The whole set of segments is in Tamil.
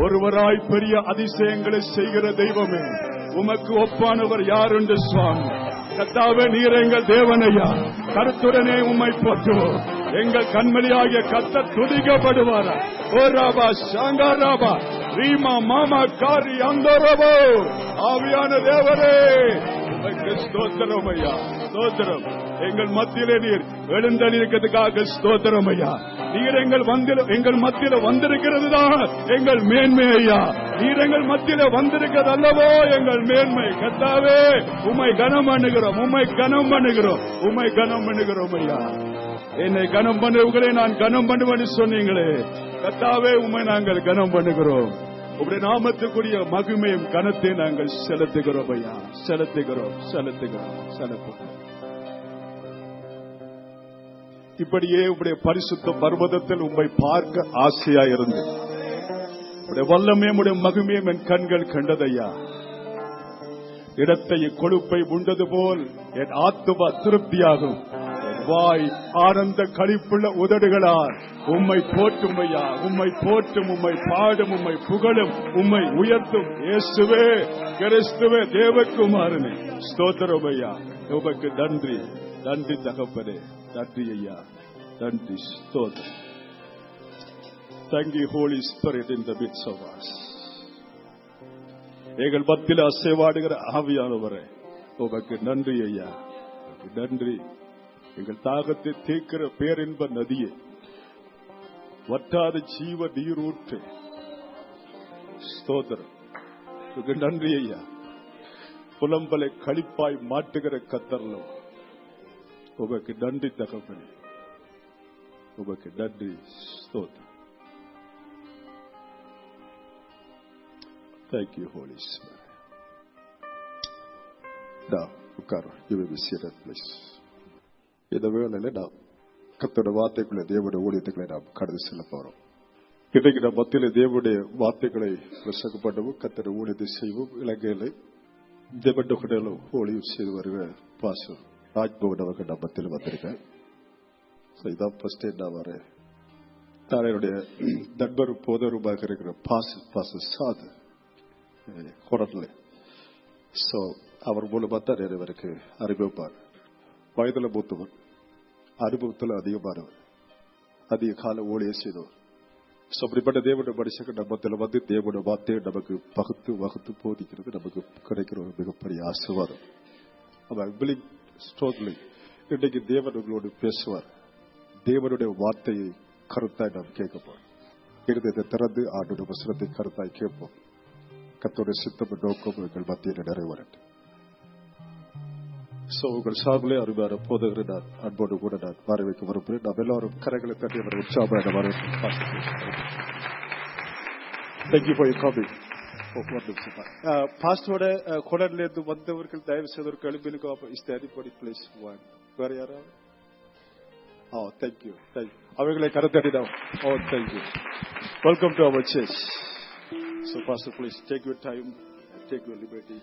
ஒருவராய் பெரிய அதிசயங்களை செய்கிற தெய்வமே உமக்கு ஒப்பானவர் யார் என்று சுவாமி கத்தாவே நீர் எங்கள் தேவனையா கருத்துடனே உம்மை போற்றுவோம் எங்கள் கண்மணியாகிய கத்த துதிக்கப்படுவாரா ஓ ராபா சாங்கா ராபா ரீமா மாமா காரி அந்தரபோ ஆவியான தேவரே உமக்கு ஸ்தோத்திரம் ஐயா ஸ்தோத்திரம் எங்கள் மத்தியிலே நீர் எழுந்தளிக்கிறதுக்காக ஸ்தோத்திரம் ஐயா நீர் எங்கள் வந்தில எங்கள் மத்தியில வந்திருக்கிறது தான் எங்கள் மேன்மை ஐயா நீர் எங்கள் மத்தியில வந்திருக்கிறது அல்லவோ எங்கள் மேன்மை கத்தாவே உம்மை கனம் பண்ணுகிறோம் உம்மை கனம் பண்ணுகிறோம் உம்மை கனம் பண்ணுகிறோம் ஐயா என்னை கனம் பண்ணுவங்களை நான் கனம் பண்ணுவேன்னு சொன்னீங்களே கத்தாவே உம்மை நாங்கள் கனம் பண்ணுகிறோம் உடைய நாமத்துக்குரிய மகிமையும் கனத்தை நாங்கள் செலுத்துகிறோம் ஐயா செலுத்துகிறோம் செலுத்துகிறோம் செலுத்துகிறோம் இப்படியே உடைய பரிசுத்த பர்வதத்தில் உம்மை பார்க்க ஆசையா இருந்து உடைய வல்லமையும் உடைய மகிமையும் என் கண்கள் கண்டதையா இடத்தை கொழுப்பை உண்டது போல் என் ஆத்துமா திருப்தியாகும் என் வாய் ஆனந்த கழிப்புள்ள உதடுகளால் உம்மை போற்றும் ஐயா உம்மை போற்றும் உம்மை பாடும் உம்மை புகழும் உம்மை உயர்த்தும் இயேசுவே கிறிஸ்துவே தேவகுமாரனே ஸ்தோத்திரம் ஐயா உமக்கு நன்றி நன்றி தகப்பனே நன்றி ஐயா நன்றி ஸ்தோத்திரம் Thank you, Holy Spirit, in the midst of us. எங்கள் மத்தியில் அசைவாடுகிற ஆவியானவரே உமக்கு நன்றி ஐயா உமக்கு நன்றி எங்கள் தாகத்தை தீர்க்கிற பேரின்ப நதியே வற்றாத ஜீவ நீரூற்று ஸ்தோத்திரம் உமக்கு நன்றி ஐயா புலம்பலை களிப்பாய் மாட்டுகிற கத்தரலும் உமக்கு நன்றி தகப்பனே உமக்கு நன்றி ஸ்தோத்திரம் Thank you, Holy Spirit. Now, உட்காரு you may be seated, please. இந்த வேளையில நாம் கத்தோட வார்த்தைக்குள்ள தேவனுடைய ஊழியத்துக்களை நாம் கடந்து செல்ல போறோம் இன்றைக்கு நம்ம மத்தியில தேவனுடைய வார்த்தைகளை பிரசங்கப்படவும் கத்தோட ஊழியத்தை செய்வோம் இலங்கையில தேவண்டகுடலும் ஊழியம் செய்து வருகிற பாசம் ராஜ்பவன் அவர்கள் நம்ம மத்தியில் வந்திருக்கேன் So, இதான் ஃபர்ஸ்ட் நான் வரேன் நான் என்னுடைய நண்பர் போதருமாக இருக்கிற பாச பாச சாது குரல்ல சோ அவர் மூலமா தான் நிறைவருக்கு அறிவிப்பார் வயதுல மூத்தவர் அனுபவத்தில் அதிகமானவர் அதிக கால ஊழிய செய்தவர் சோ அப்படிப்பட்ட தேவனுடைய மனுஷங்க நம்மத்தில் வந்து தேவனுடைய வார்த்தையை நமக்கு பகுத்து வகுத்து போதிக்கிறது நமக்கு கிடைக்கிற ஒரு மிகப்பெரிய ஆசீர்வாதம் அவர் வில்லிங் ஸ்ட்ரோங்லி இன்றைக்கு தேவன் உங்களோடு பேசுவார் தேவனுடைய வார்த்தையை கருத்தாய் நாம் கேட்க போறோம் இருதயத்தை திறந்து ஆண்டோட வசனத்தை கருத்தாய் கேட்போம் கத்தோட சித்தம் நோக்கம் எங்கள் மத்தியில் நிறைவேறட்டும் சோ உங்கள் சார்பிலே அருமையான போதகரை நான் அன்போடு கூட நான் வரவேற்க விரும்புகிறேன் நாம் எல்லாரும் கரைகளை தட்டி அவர் உற்சாகமாக வரவேற்க Thank you for your coming. பாஸ்டோட குடல்ல இருந்து வந்தவர்கள் தயவு செய்து ஒரு கழுப்பினுக்கு இஸ் எனிபடி பிளேஸ் ஒன் வேற யாராவது ஓ தேங்க்யூ தேங்க்யூ அவர்களை கருத்தடிதான் oh thank you welcome to our church So, Pastor, please take your time and take your liberty.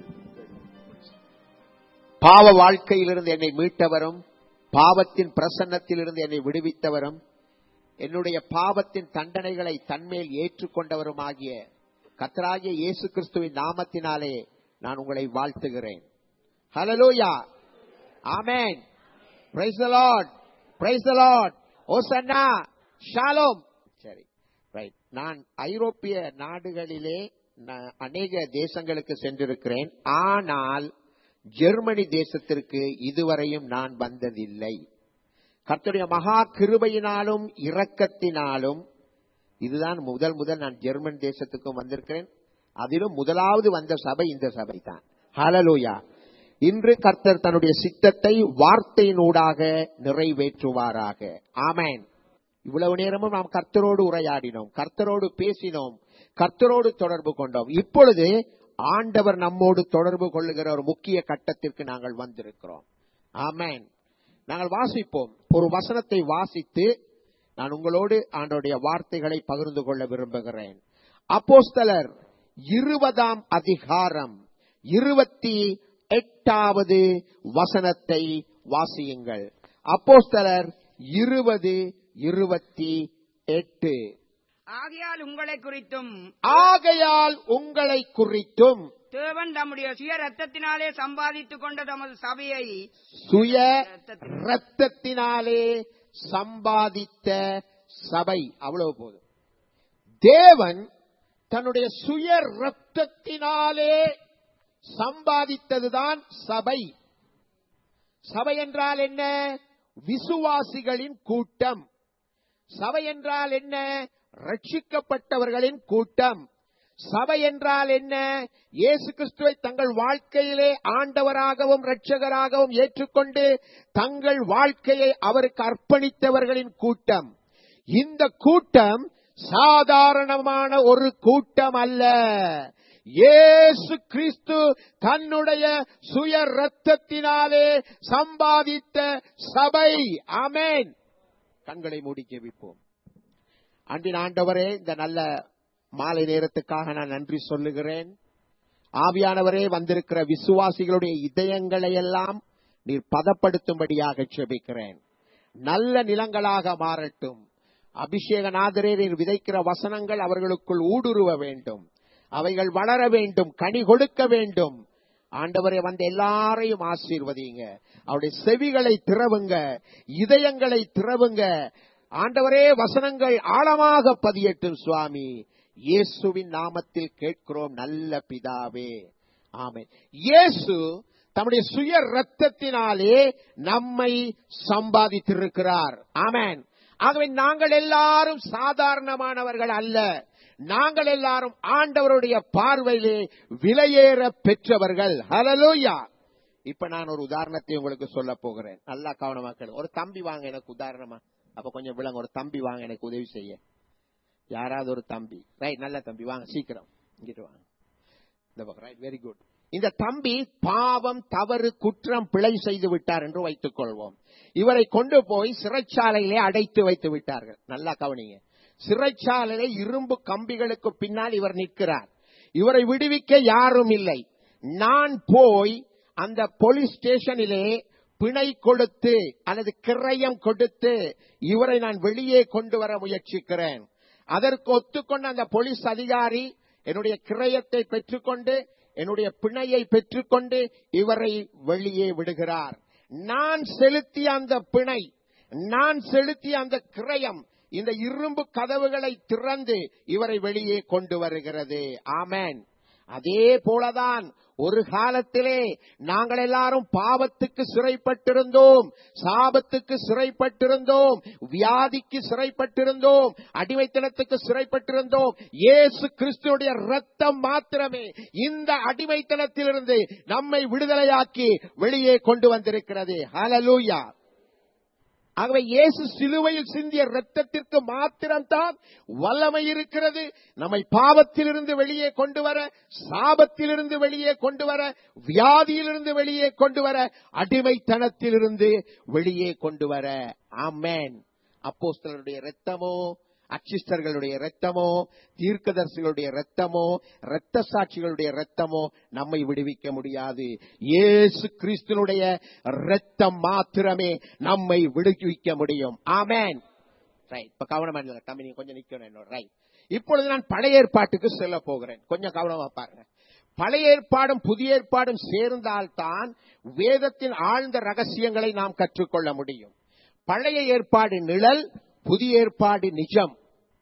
பாவ வாழ்க்கையிலிருந்து என்னை மீட்டவரும் பாவத்தின் பிரசன்னத்திலிருந்து என்னை விடுவித்தவரும் என்னுடைய பாவத்தின் தண்டனைகளை தன்மேல் ஏற்றுக்கொண்டவருமாகிய கத்தராகிய இயேசு கிறிஸ்துவின் நாமத்தினாலே நான் உங்களை வாழ்த்துகிறேன் hallelujah amen praise the lord praise the lord hosanna shalom சரி ரைட் நான் ஐரோப்பிய நாடுகளிலே நான் அநேக தேசங்களுக்கு சென்றிருக்கிறேன் ஆனால் ஜெர்மனி தேசத்திற்கு இதுவரையும் நான் வந்ததில்லை கர்த்தருடைய மகா கிருபையினாலும் இரக்கத்தினாலும் இதுதான் முதல் முதல் நான் ஜெர்மன் தேசத்துக்கும் வந்திருக்கிறேன் அதிலும் முதலாவது வந்த சபை இந்த சபை தான் ஹலலூயா இன்று கர்த்தர் தன்னுடைய சித்தத்தை வார்த்தையினூடாக நிறைவேற்றுவாராக ஆமேன் இவ்வளவு நேரமும் நாம் கர்த்தரோடு உரையாடினோம் கர்த்தரோடு பேசினோம் கர்த்தரோடு தொடர்பு கொண்டோம் இப்பொழுது ஆண்டவர் நம்மோடு தொடர்பு கொள்ளுகிற ஒரு முக்கிய கட்டத்திற்கு நாங்கள் வந்திருக்கிறோம் ஆமேன் நாங்கள் வாசிப்போம் ஒரு வசனத்தை வாசித்து நான் உங்களோடு ஆண்டோடைய வார்த்தைகளை பகிர்ந்து கொள்ள விரும்புகிறேன் அப்போஸ்தலர் இருபதாம் அதிகாரம் இருபத்தி எட்டாவது வசனத்தை வாசியுங்கள் அப்போஸ்தலர் இருபது இருபத்தி எட்டு ஆகையால் உங்களை குறித்தும் ஆகையால் உங்களை குறித்தும் தேவன் தம்முடைய சுய ரத்தத்தினாலே சம்பாதித்துக் கொண்ட தமது சபையை சுய இரத்தத்தினாலே சம்பாதித்த சபை அவ்வளவு போதும் தேவன் தன்னுடைய சுய இரத்தத்தினாலே சம்பாதித்ததுதான் சபை சபை என்றால் என்ன விசுவாசிகளின் கூட்டம் சபை என்றால் என்ன ரட்சிக்கப்பட்டவர்களின் கூட்டம் சபை என்றால் என்ன இயேசு கிறிஸ்துவை தங்கள் வாழ்க்கையிலே ஆண்டவராகவும் இரட்சகராகவும் ஏற்றுக்கொண்டு தங்கள் வாழ்க்கையை அவருக்கு அர்ப்பணித்தவர்களின் கூட்டம் இந்த கூட்டம் சாதாரணமான ஒரு கூட்டம் அல்ல இயேசு கிறிஸ்து தன்னுடைய சுய ரத்தத்தினாலே சம்பாதித்த சபை ஆமென் கண்களை மூடி ஜெபிப்போம் அன்பின் ஆண்டவரே இந்த நல்ல மாலை நேரத்துக்காக நான் நன்றி சொல்லுகிறேன் ஆவியானவரே வந்திருக்கிற விசுவாசிகளுடைய இதயங்களை எல்லாம் நீர் பதப்படுத்தும்படியாக செபிக்கிறேன் நல்ல நிலங்களாக மாறட்டும் அபிஷேகநாதரே நீர் விதைக்கிற வசனங்கள் அவர்களுக்குள் ஊடுருவ வேண்டும் அவைகள் வளர வேண்டும் கனி கொடுக்க வேண்டும் ஆண்டவரே வந்து எல்லாரையும் ஆசீர்வதிங்க அவருடைய செவிகளை திறவுங்க இதயங்களை திறவுங்க ஆண்டவரே வசனங்கள் ஆழமாக பதியட்டும் சுவாமி இயேசுவின் நாமத்தில் கேட்கிறோம் நல்ல பிதாவே ஆமென் இயேசு தம்முடைய சுய ரத்தத்தினாலே நம்மை சம்பாதித்திருக்கிறார் ஆமென் ஆகவே நாங்கள் எல்லாரும் சாதாரணமானவர்கள் அல்ல நாங்கள் எல்லாரும் ஆண்டவருடைய பார்வையிலே விலையேற பெற்றவர்கள் ஹலலூயா இப்ப நான் ஒரு உதாரணத்தை உங்களுக்கு சொல்ல போகிறேன் நல்லா கவனமா கேளு ஒரு தம்பி வாங்க எனக்கு உதாரணமா அப்ப கொஞ்சம் விளங்க ஒரு தம்பி வாங்க எனக்கு உதவி செய்ய யாராவது ஒரு தம்பி ரைட் நல்ல தம்பி வாங்க சீக்கிரம் இங்கிட்டு வாங்க இந்த பக்கம் ரைட் வெரி குட் இந்த தம்பி பாவம் தவறு குற்றம் பிழை செய்து விட்டார் என்று வைத்துக் கொள்வோம் இவரை கொண்டு போய் சிறைச்சாலையிலே அடைத்து வைத்து விட்டார்கள் நல்லா கவனிங்க சிறைச்சாலையிலே இரும்பு கம்பிகளுக்கு பின்னால் இவர் நிற்கிறார் இவரை விடுவிக்க யாரும் இல்லை நான் போய் அந்த போலீஸ் ஸ்டேஷனிலே பிணை கொடுத்து அல்லது கிரயம் கொடுத்து இவரை நான் வெளியே கொண்டு வர முயற்சிக்கிறேன் அதற்கு ஒத்துக்கொண்ட அந்த போலீஸ் அதிகாரி என்னுடைய கிரயத்தை பெற்றுக்கொண்டு என்னுடைய பிணையை பெற்றுக்கொண்டு இவரை வெளியே விடுகிறார் நான் செலுத்திய அந்த பிணை நான் செலுத்திய அந்த கிரயம் இந்த இரும்பு கதவுகளை திறந்து இவரை வெளியே கொண்டு வருகிறது ஆமேன் அதே போலதான் ஒரு காலத்திலே நாங்கள் எல்லாரும் பாவத்துக்கு சிறைப்பட்டிருந்தோம் சாபத்துக்கு சிறைப்பட்டிருந்தோம் வியாதிக்கு சிறைப்பட்டிருந்தோம் அடிமைத்தனத்துக்கு சிறைப்பட்டிருந்தோம் இயேசு கிறிஸ்துடைய ரத்தம் மாத்திரமே இந்த அடிமைத்தனத்திலிருந்து நம்மை விடுதலையாக்கி வெளியே கொண்டு வந்திருக்கிறது ஹலலூயா ஆகவே இயேசு சிலுவையில் சிந்திய ரத்தத்திற்கு மாத்திரம்தான் வல்லமை இருக்கிறது நம்மை பாவத்திலிருந்து வெளியே கொண்டு வர சாபத்திலிருந்து வெளியே கொண்டு வர வியாதியிலிருந்து வெளியே கொண்டு வர அடிமைத்தனத்திலிருந்து வெளியே கொண்டு வர ஆமேன் அப்போஸ்தலருடைய ரத்தமோ அச்சிஸ்டர்களுடைய ரத்தமோ தீர்க்கதரிசிகளுடைய ரத்தமோ இரத்த சாட்சிகளுடைய ரத்தமோ நம்மை விடுவிக்க முடியாது இயேசு கிறிஸ்துனுடைய ரத்தம் மாத்திரமே நம்மை விடுவிக்க முடியும் ஆமேன் ரைட் இப்ப கவனமா இருங்க தம்பி நீங்க கொஞ்சம் நிக்கணும் என்னோட ரைட் இப்பொழுது நான் பழைய ஏற்பாட்டுக்கு செல்ல போகிறேன் கொஞ்சம் கவனமா பாருங்க பழைய ஏற்பாடும் புதிய ஏற்பாடும் சேர்ந்தால்தான் வேதத்தின் ஆழ்ந்த ரகசியங்களை நாம் கற்றுக்கொள்ள முடியும் பழைய ஏற்பாடு நிழல் புதிய ஏற்பாடு நிஜம்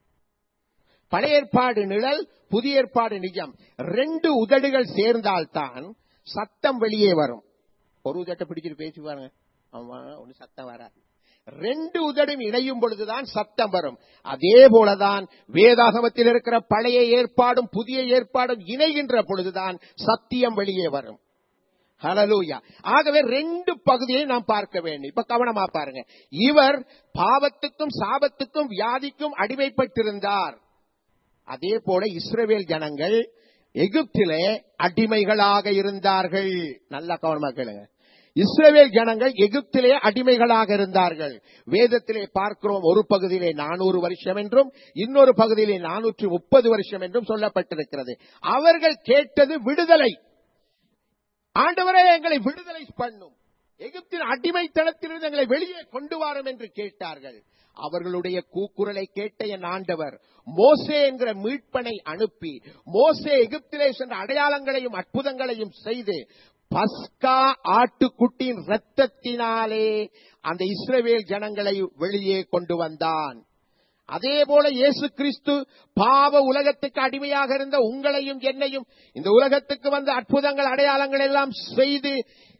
பழைய ஏற்பாடு நிழல் புதிய ஏற்பாடு நிஜம் ரெண்டு உதடுகள் சேர்ந்தால்தான் சத்தம் வெளியே வரும் ஒரு உதட்டை பிடிச்சிட்டு பேசி பாருங்க ஆமா ஒண்ணு சத்தம் வராது ரெண்டு உதடும் இணையும் பொழுதுதான் சத்தம் வரும் அதே போலதான் வேதாகமத்தில் இருக்கிற பழைய ஏற்பாடும் புதிய ஏற்பாடும் இணைகின்ற பொழுதுதான் சத்தியம் வெளியே வரும் ஹலலூயா ஆகவே ரெண்டு பகுதியை நாம் பார்க்க வேண்டும் இப்ப கவனமா பாருங்க இவர் பாவத்துக்கும் சாபத்துக்கும் வியாதிக்கும் அடிமைப்பட்டிருந்தார் அதே போல இஸ்ரவேல் ஜனங்கள் எகிப்திலே அடிமைகளாக இருந்தார்கள் நல்லா கவனமா கேளுங்க இஸ்ரவேல் ஜனங்கள் எகிப்திலே அடிமைகளாக இருந்தார்கள் வேதத்திலே பார்க்கிறோம் ஒரு பகுதியிலே நானூறு வருஷம் என்றும் இன்னொரு பகுதியிலே நானூற்றி முப்பது வருஷம் என்றும் சொல்லப்பட்டிருக்கிறது அவர்கள் கேட்டது விடுதலை ஆண்டவரே எங்களை விடுதலை பண்ணும் எகிப்தின் அடிமைத்தனத்திலிருந்து எங்களை வெளியே கொண்டு வாரும் என்று கேட்டார்கள் அவர்களுடைய கூக்குரலை கேட்ட என் ஆண்டவர் மோசே என்கிற மீட்பனை அனுப்பி மோசே எகிப்திலே சென்ற அடையாளங்களையும் அற்புதங்களையும் செய்து பஸ்கா ஆட்டுக்குட்டியின் இரத்தத்தினாலே அந்த இஸ்ரவேல் ஜனங்களை வெளியே கொண்டு வந்தான் அதே போல இயேசு கிறிஸ்து பாவ உலகத்துக்கு அடிமையாக இருந்த உங்களையும் என்னையும் இந்த உலகத்துக்கு வந்த அற்புதங்கள் அடையாளங்கள் எல்லாம் செய்து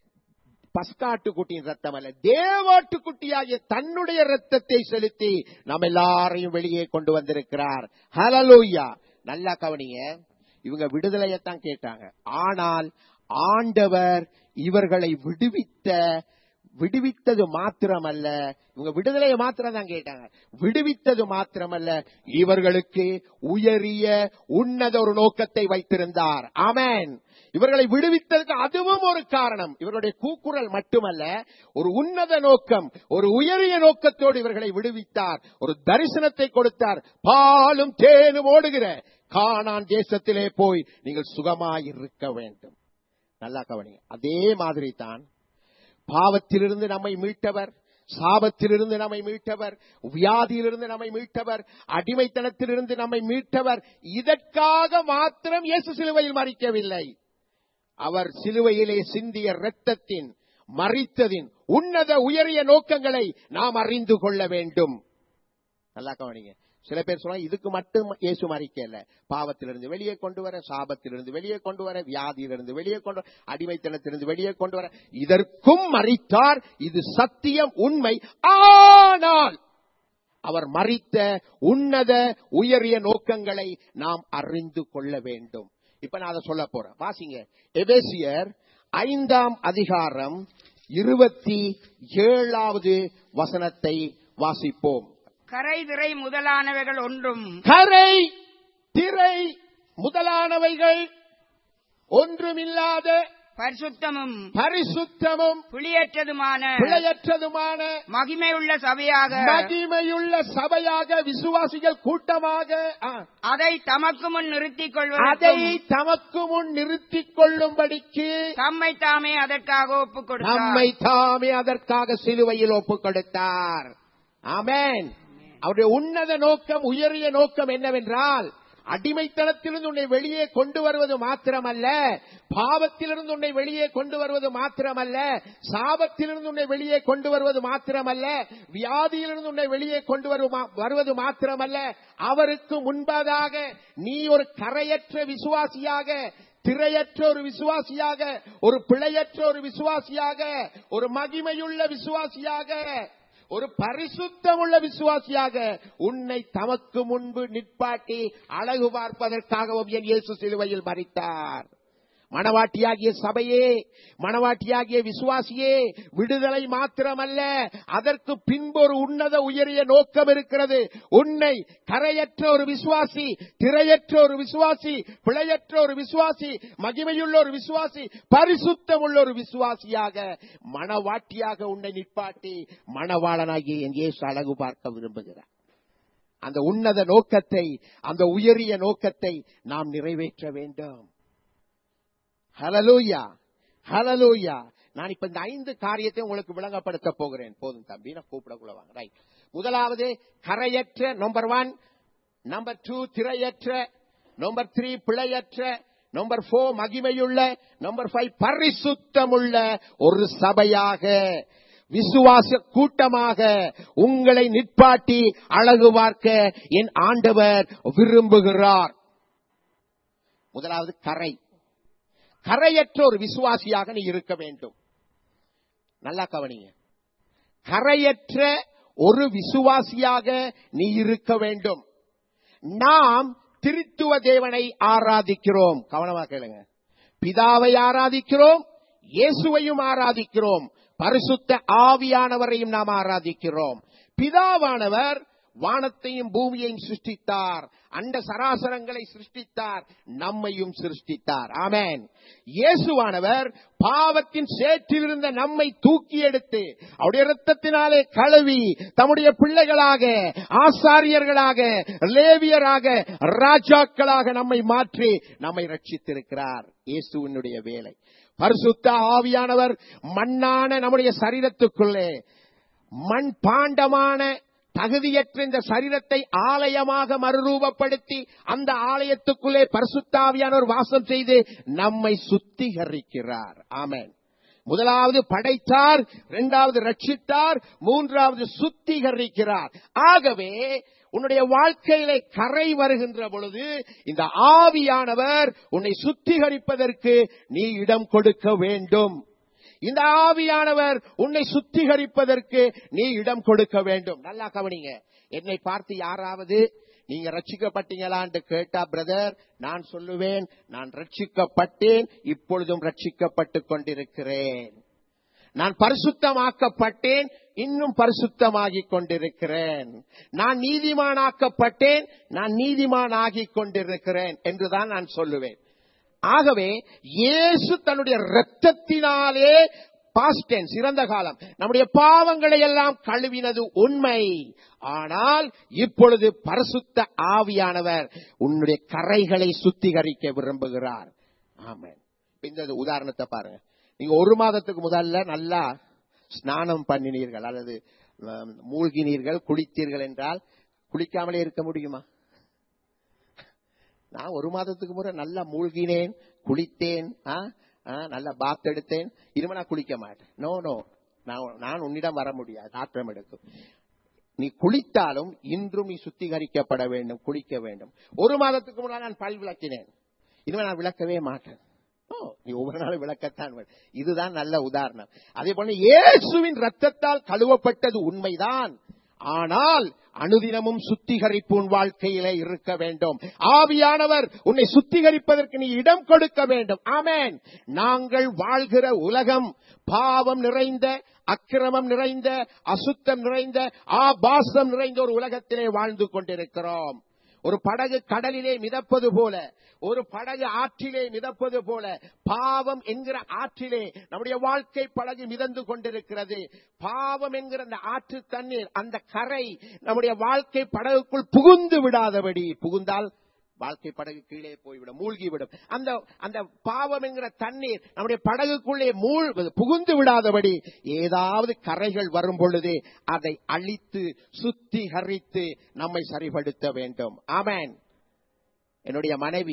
பஸ்காட்டுக்குட்டியின் ரத்தம் அல்ல தேவாட்டுக்குட்டியாகிய தன்னுடைய ரத்தத்தை செலுத்தி நம்ம எல்லாரையும் வெளியே கொண்டு வந்திருக்கிறார் ஹலலூயா நல்லா கவனிங்க இவங்க விடுதலையத்தான் கேட்டாங்க ஆனால் ஆண்டவர் இவர்களை விடுவித்த விடுவித்தது மாத்திரமல்ல இவங்க விடுதலையை மாத்திரம் தான் கேட்டாங்க விடுவித்தது மாத்திரமல்ல இவர்களுக்கு உயரிய உன்னத ஒரு நோக்கத்தை வைத்திருந்தார் ஆமென் இவர்களை விடுவித்ததுக்கு அதுவும் ஒரு காரணம் இவர்களுடைய கூக்குரல் மட்டுமல்ல ஒரு உன்னத நோக்கம் ஒரு உயரிய நோக்கத்தோடு இவர்களை விடுவித்தார் ஒரு தரிசனத்தை கொடுத்தார் பாலும் தேனும் ஓடுகிற கானான் தேசத்திலே போய் நீங்கள் சுகமாயிருக்க வேண்டும் நல்லா கவனிங்க அதே மாதிரி தான் பாவத்திலிருந்து நம்மை மீட்டவர் சாபத்திலிருந்து நம்மை மீட்டவர் வியாதியிலிருந்து நம்மை மீட்டவர் அடிமைத்தனத்திலிருந்து நம்மை மீட்டவர் இதற்காக மாத்திரம் இயேசு சிலுவையில் மறிக்கவில்லை அவர் சிலுவையிலே சிந்திய இரத்தத்தின் மறித்ததின் உன்னத உயரிய நோக்கங்களை நாம் அறிந்து கொள்ள வேண்டும் நல்லா கவனிங்க சில பேர் சொல்றாங்க இதுக்கு மட்டும் இயேசு மறிக்கல பாவத்திலிருந்து வெளியே கொண்டு வர சாபத்திலிருந்து வெளியே கொண்டு வர வியாதியிலிருந்து வெளியே கொண்டு வர அடிமைத்தனத்திலிருந்து வெளியே கொண்டு வர இதற்கும் மறித்தார் இது சத்தியம் உண்மை ஆனால் அவர் மறித்த உன்னத உயரிய நோக்கங்களை நாம் அறிந்து கொள்ள வேண்டும் இப்ப நான் அதை சொல்ல போறேன் வாசிங்க எபேசியர் ஐந்தாம் அதிகாரம் இருபத்தி ஏழாவது வசனத்தை வாசிப்போம் கரை திரை முதலானவைகள் ஒன்றும் கரை திரை முதலானவைகள் ஒன்றுமில்லாத பரிசுத்தமும் பரிசுத்தமும் புளியற்றதுமான பிழையற்றதுமான மகிமையுள்ள சபையாக மகிமையுள்ள சபையாக விசுவாசிகள் கூட்டமாக ஆ, அதை தமக்கு முன் நிறுத்திக் அதை கொள்வதற்கும் தமக்கு முன் நிறுத்திக் கொள்ளும்படிக்கு தம்மை தாமே அதற்காக ஒப்புக் நம்மை கொடுத்தார் தாமே அதற்காக சிலுவையில் ஒப்புக் கொடுத்தார் ஆமென் அவருடைய உன்னத நோக்கம் உயரிய நோக்கம் என்னவென்றால் அடிமைத்தனத்திலிருந்து உன்னை வெளியே கொண்டு வருவது மாத்திரமல்ல பாவத்திலிருந்து உன்னை வெளியே கொண்டு வருவது மாத்திரமல்ல சாபத்திலிருந்து உன்னை வெளியே கொண்டு வருவது மாத்திரமல்ல வியாதியிலிருந்து உன்னை வெளியே கொண்டு வருவ- வருவது மாத்திரமல்ல அவருக்கு முன்பதாக நீ ஒரு கரையற்ற விசுவாசியாக திரையற்ற ஒரு விசுவாசியாக ஒரு பிழையற்ற ஒரு விசுவாசியாக ஒரு மகிமையுள்ள விசுவாசியாக ஒரு பரிசுத்தமுள்ள விசுவாசியாக உன்னை தமக்கு முன்பு நிற்பாட்டி அழகு பார்ப்பதற்காகவும் என் இயேசு சிலுவையில் மறித்தார் மணவாட்டியாகிய சபையே மணவாட்டியாகிய விசுவாசியே விடுதலை மாத்திரமல்ல அதற்கு பின்பு ஒரு உன்னத உயரிய நோக்கம் இருக்கிறது உன்னை கரையற்ற ஒரு விசுவாசி திரையற்ற ஒரு விசுவாசி பிழையற்ற ஒரு விசுவாசி மகிமையுள்ள ஒரு விசுவாசி பரிசுத்தமுள்ள ஒரு விசுவாசியாக மணவாட்டியாக உன்னை நிற்பாட்டி மணவாளனாகிய என் இயேசு அழகு பார்க்க விரும்புகிறார் அந்த உன்னத நோக்கத்தை அந்த உயரிய நோக்கத்தை நாம் நிறைவேற்ற வேண்டும் ஹலலூயா ஹலலூயா நான் இப்ப இந்த ஐந்து காரியத்தை உங்களுக்கு விளங்கப்படுத்த போகிறேன் போதும் தம்பி நான் கூப்பிடக்குள்ள வாங்க ரைட் முதலாவது கரையற்ற நம்பர் ஒன் நம்பர் டூ திரையற்ற நம்பர் த்ரீ பிழையற்ற நம்பர் போர் மகிமையுள்ள நம்பர் ஃபைவ் பரிசுத்தமுள்ள ஒரு சபையாக விசுவாச கூட்டமாக உங்களை நிற்பாட்டி அழகு பார்க்க என் ஆண்டவர் விரும்புகிறார் முதலாவது கரை கரையற்ற ஒரு விசுவாசியாக நீ இருக்க வேண்டும் நல்லா கவனிங்க கரையற்ற ஒரு விசுவாசியாக நீ இருக்க வேண்டும் நாம் திருத்துவ தேவனை ஆராதிக்கிறோம் கவனமா கேளுங்க பிதாவை ஆராதிக்கிறோம் இயேசுவையும் ஆராதிக்கிறோம் பரிசுத்த ஆவியானவரையும் நாம் ஆராதிக்கிறோம் பிதாவானவர் வானத்தையும் பூமியையும் சிருஷ்டித்தார் அண்ட சராசரங்களை சிருஷ்டித்தார் நம்மையும் சிருஷ்டித்தார் ஆமென் இயேசுவானவர் பாவத்தின் சேற்றிலிருந்த நம்மை தூக்கி எடுத்து அவருடைய இரத்தத்தினாலே கழுவி தம்முடைய பிள்ளைகளாக ஆசாரியர்களாக லேவியராக ராஜாக்களாக நம்மை மாற்றி நம்மை ரட்சித்திருக்கிறார் இயேசுவினுடைய வேலை பரிசுத்த ஆவியானவர் மண்ணான நம்முடைய சரீரத்துக்குள்ளே மண் பாண்டமான தகுதியற்ற இந்த சரீரத்தை ஆலயமாக மறுரூபப்படுத்தி அந்த ஆலயத்துக்குள்ளே பரிசுத்தாவியானவர் வாசம் செய்து நம்மை சுத்திகரிக்கிறார் ஆமென் முதலாவது படைத்தார் இரண்டாவது ரட்சித்தார் மூன்றாவது சுத்திகரிக்கிறார் ஆகவே உன்னுடைய வாழ்க்கையிலே கரை வருகின்ற பொழுது இந்த ஆவியானவர் உன்னை சுத்திகரிப்பதற்கு நீ இடம் கொடுக்க வேண்டும் இந்த ஆவியானவர் உன்னை சுத்திகரிப்பதற்கு நீ இடம் கொடுக்க வேண்டும் நல்லா கவனிங்க என்னை பார்த்து யாராவது நீங்க ரட்சிக்கப்பட்டீங்களான்னு கேட்டா பிரதர் நான் சொல்லுவேன் நான் ரட்சிக்கப்பட்டேன் இப்பொழுதும் ரட்சிக்கப்பட்டுக் கொண்டிருக்கிறேன் நான் பரிசுத்தமாக்கப்பட்டேன் இன்னும் பரிசுத்தமாகிக் கொண்டிருக்கிறேன் நான் நீதிமானாக்கப்பட்டேன் நான் நீதிமானாகிக் கொண்டிருக்கிறேன் என்றுதான் நான் சொல்லுவேன் ஆகவே இயேசு தன்னுடைய இரத்தத்தினாலே பாஸ்டென்ஸ் இறந்த காலம் நம்முடைய பாவங்களை எல்லாம் கழுவினது உண்மை ஆனால் இப்பொழுது பரிசுத்த ஆவியானவர் உன்னுடைய கரைகளை சுத்திகரிக்க விரும்புகிறார் ஆமென் இந்த உதாரணத்தை பாருங்க நீங்க ஒரு மாதத்துக்கு முதல்ல நல்லா ஸ்நானம் பண்ணினீர்கள் அல்லது அஹ், மூழ்கினீர்கள் குளித்தீர்கள் என்றால் குளிக்காமலே இருக்க முடியுமா நான் ஒரு மாதத்துக்கு முறை நல்லா மூழ்கினேன் குளித்தேன் ஆ, ஆ, நல்லா பாத் எடுத்தேன் இனிமே நான் குளிக்க மாட்டேன் நோ நோ நான் நான் உன்னிடம் வர முடியாது நாற்றம் எடுக்கும் நீ குளித்தாலும் இன்றும் நீ சுத்திகரிக்கப்பட வேண்டும் குளிக்க வேண்டும் ஒரு மாதத்துக்கு முன்னால் நான் பல் விளக்கினேன் இனிமே நான் விளக்கவே மாட்டேன் ஓ, நீ ஒவ்வொரு நாளும் விளக்கத்தான் வேண்டும். இதுதான் நல்ல உதாரணம் அதே போல இயேசுவின் ரத்தத்தால் கழுவப்பட்டது உண்மைதான் ஆனால் அனுதினமும் சுத்திகரிப்பு உன் வாழ்க்கையிலே இருக்க வேண்டும் ஆவியானவர் உன்னை சுத்திகரிப்பதற்கு நீ இடம் கொடுக்க வேண்டும் ஆமென் நாங்கள் வாழ்கிற உலகம் பாவம் நிறைந்த அக்கிரமம் நிறைந்த அசுத்தம் நிறைந்த ஆபாசம் நிறைந்த ஒரு உலகத்திலே வாழ்ந்து கொண்டிருக்கிறோம் ஒரு படகு கடலிலே மிதப்பது போல ஒரு படகு ஆற்றிலே மிதப்பது போல பாவம் என்கிற ஆற்றிலே நம்முடைய வாழ்க்கை படகு மிதந்து கொண்டிருக்கிறது பாவம் என்கிற அந்த ஆற்று தண்ணீர் அந்த கரை நம்முடைய வாழ்க்கை படகுக்குள் புகுந்து விடாதபடி புகுந்தால் வாழ்க்கை படகு கீழே போய்விடும் மூழ்கிவிடும் அந்த அந்த பாவம் என்கிற தண்ணீர் நம்முடைய படகுக்குள்ளே மூழ் புகுந்து விடாதபடி ஏதாவது கரைகள் வரும் பொழுது அதை அழித்து சுத்திகரித்து நம்மை சரிபடுத்த வேண்டும் ஆமென் என்னுடைய மனைவி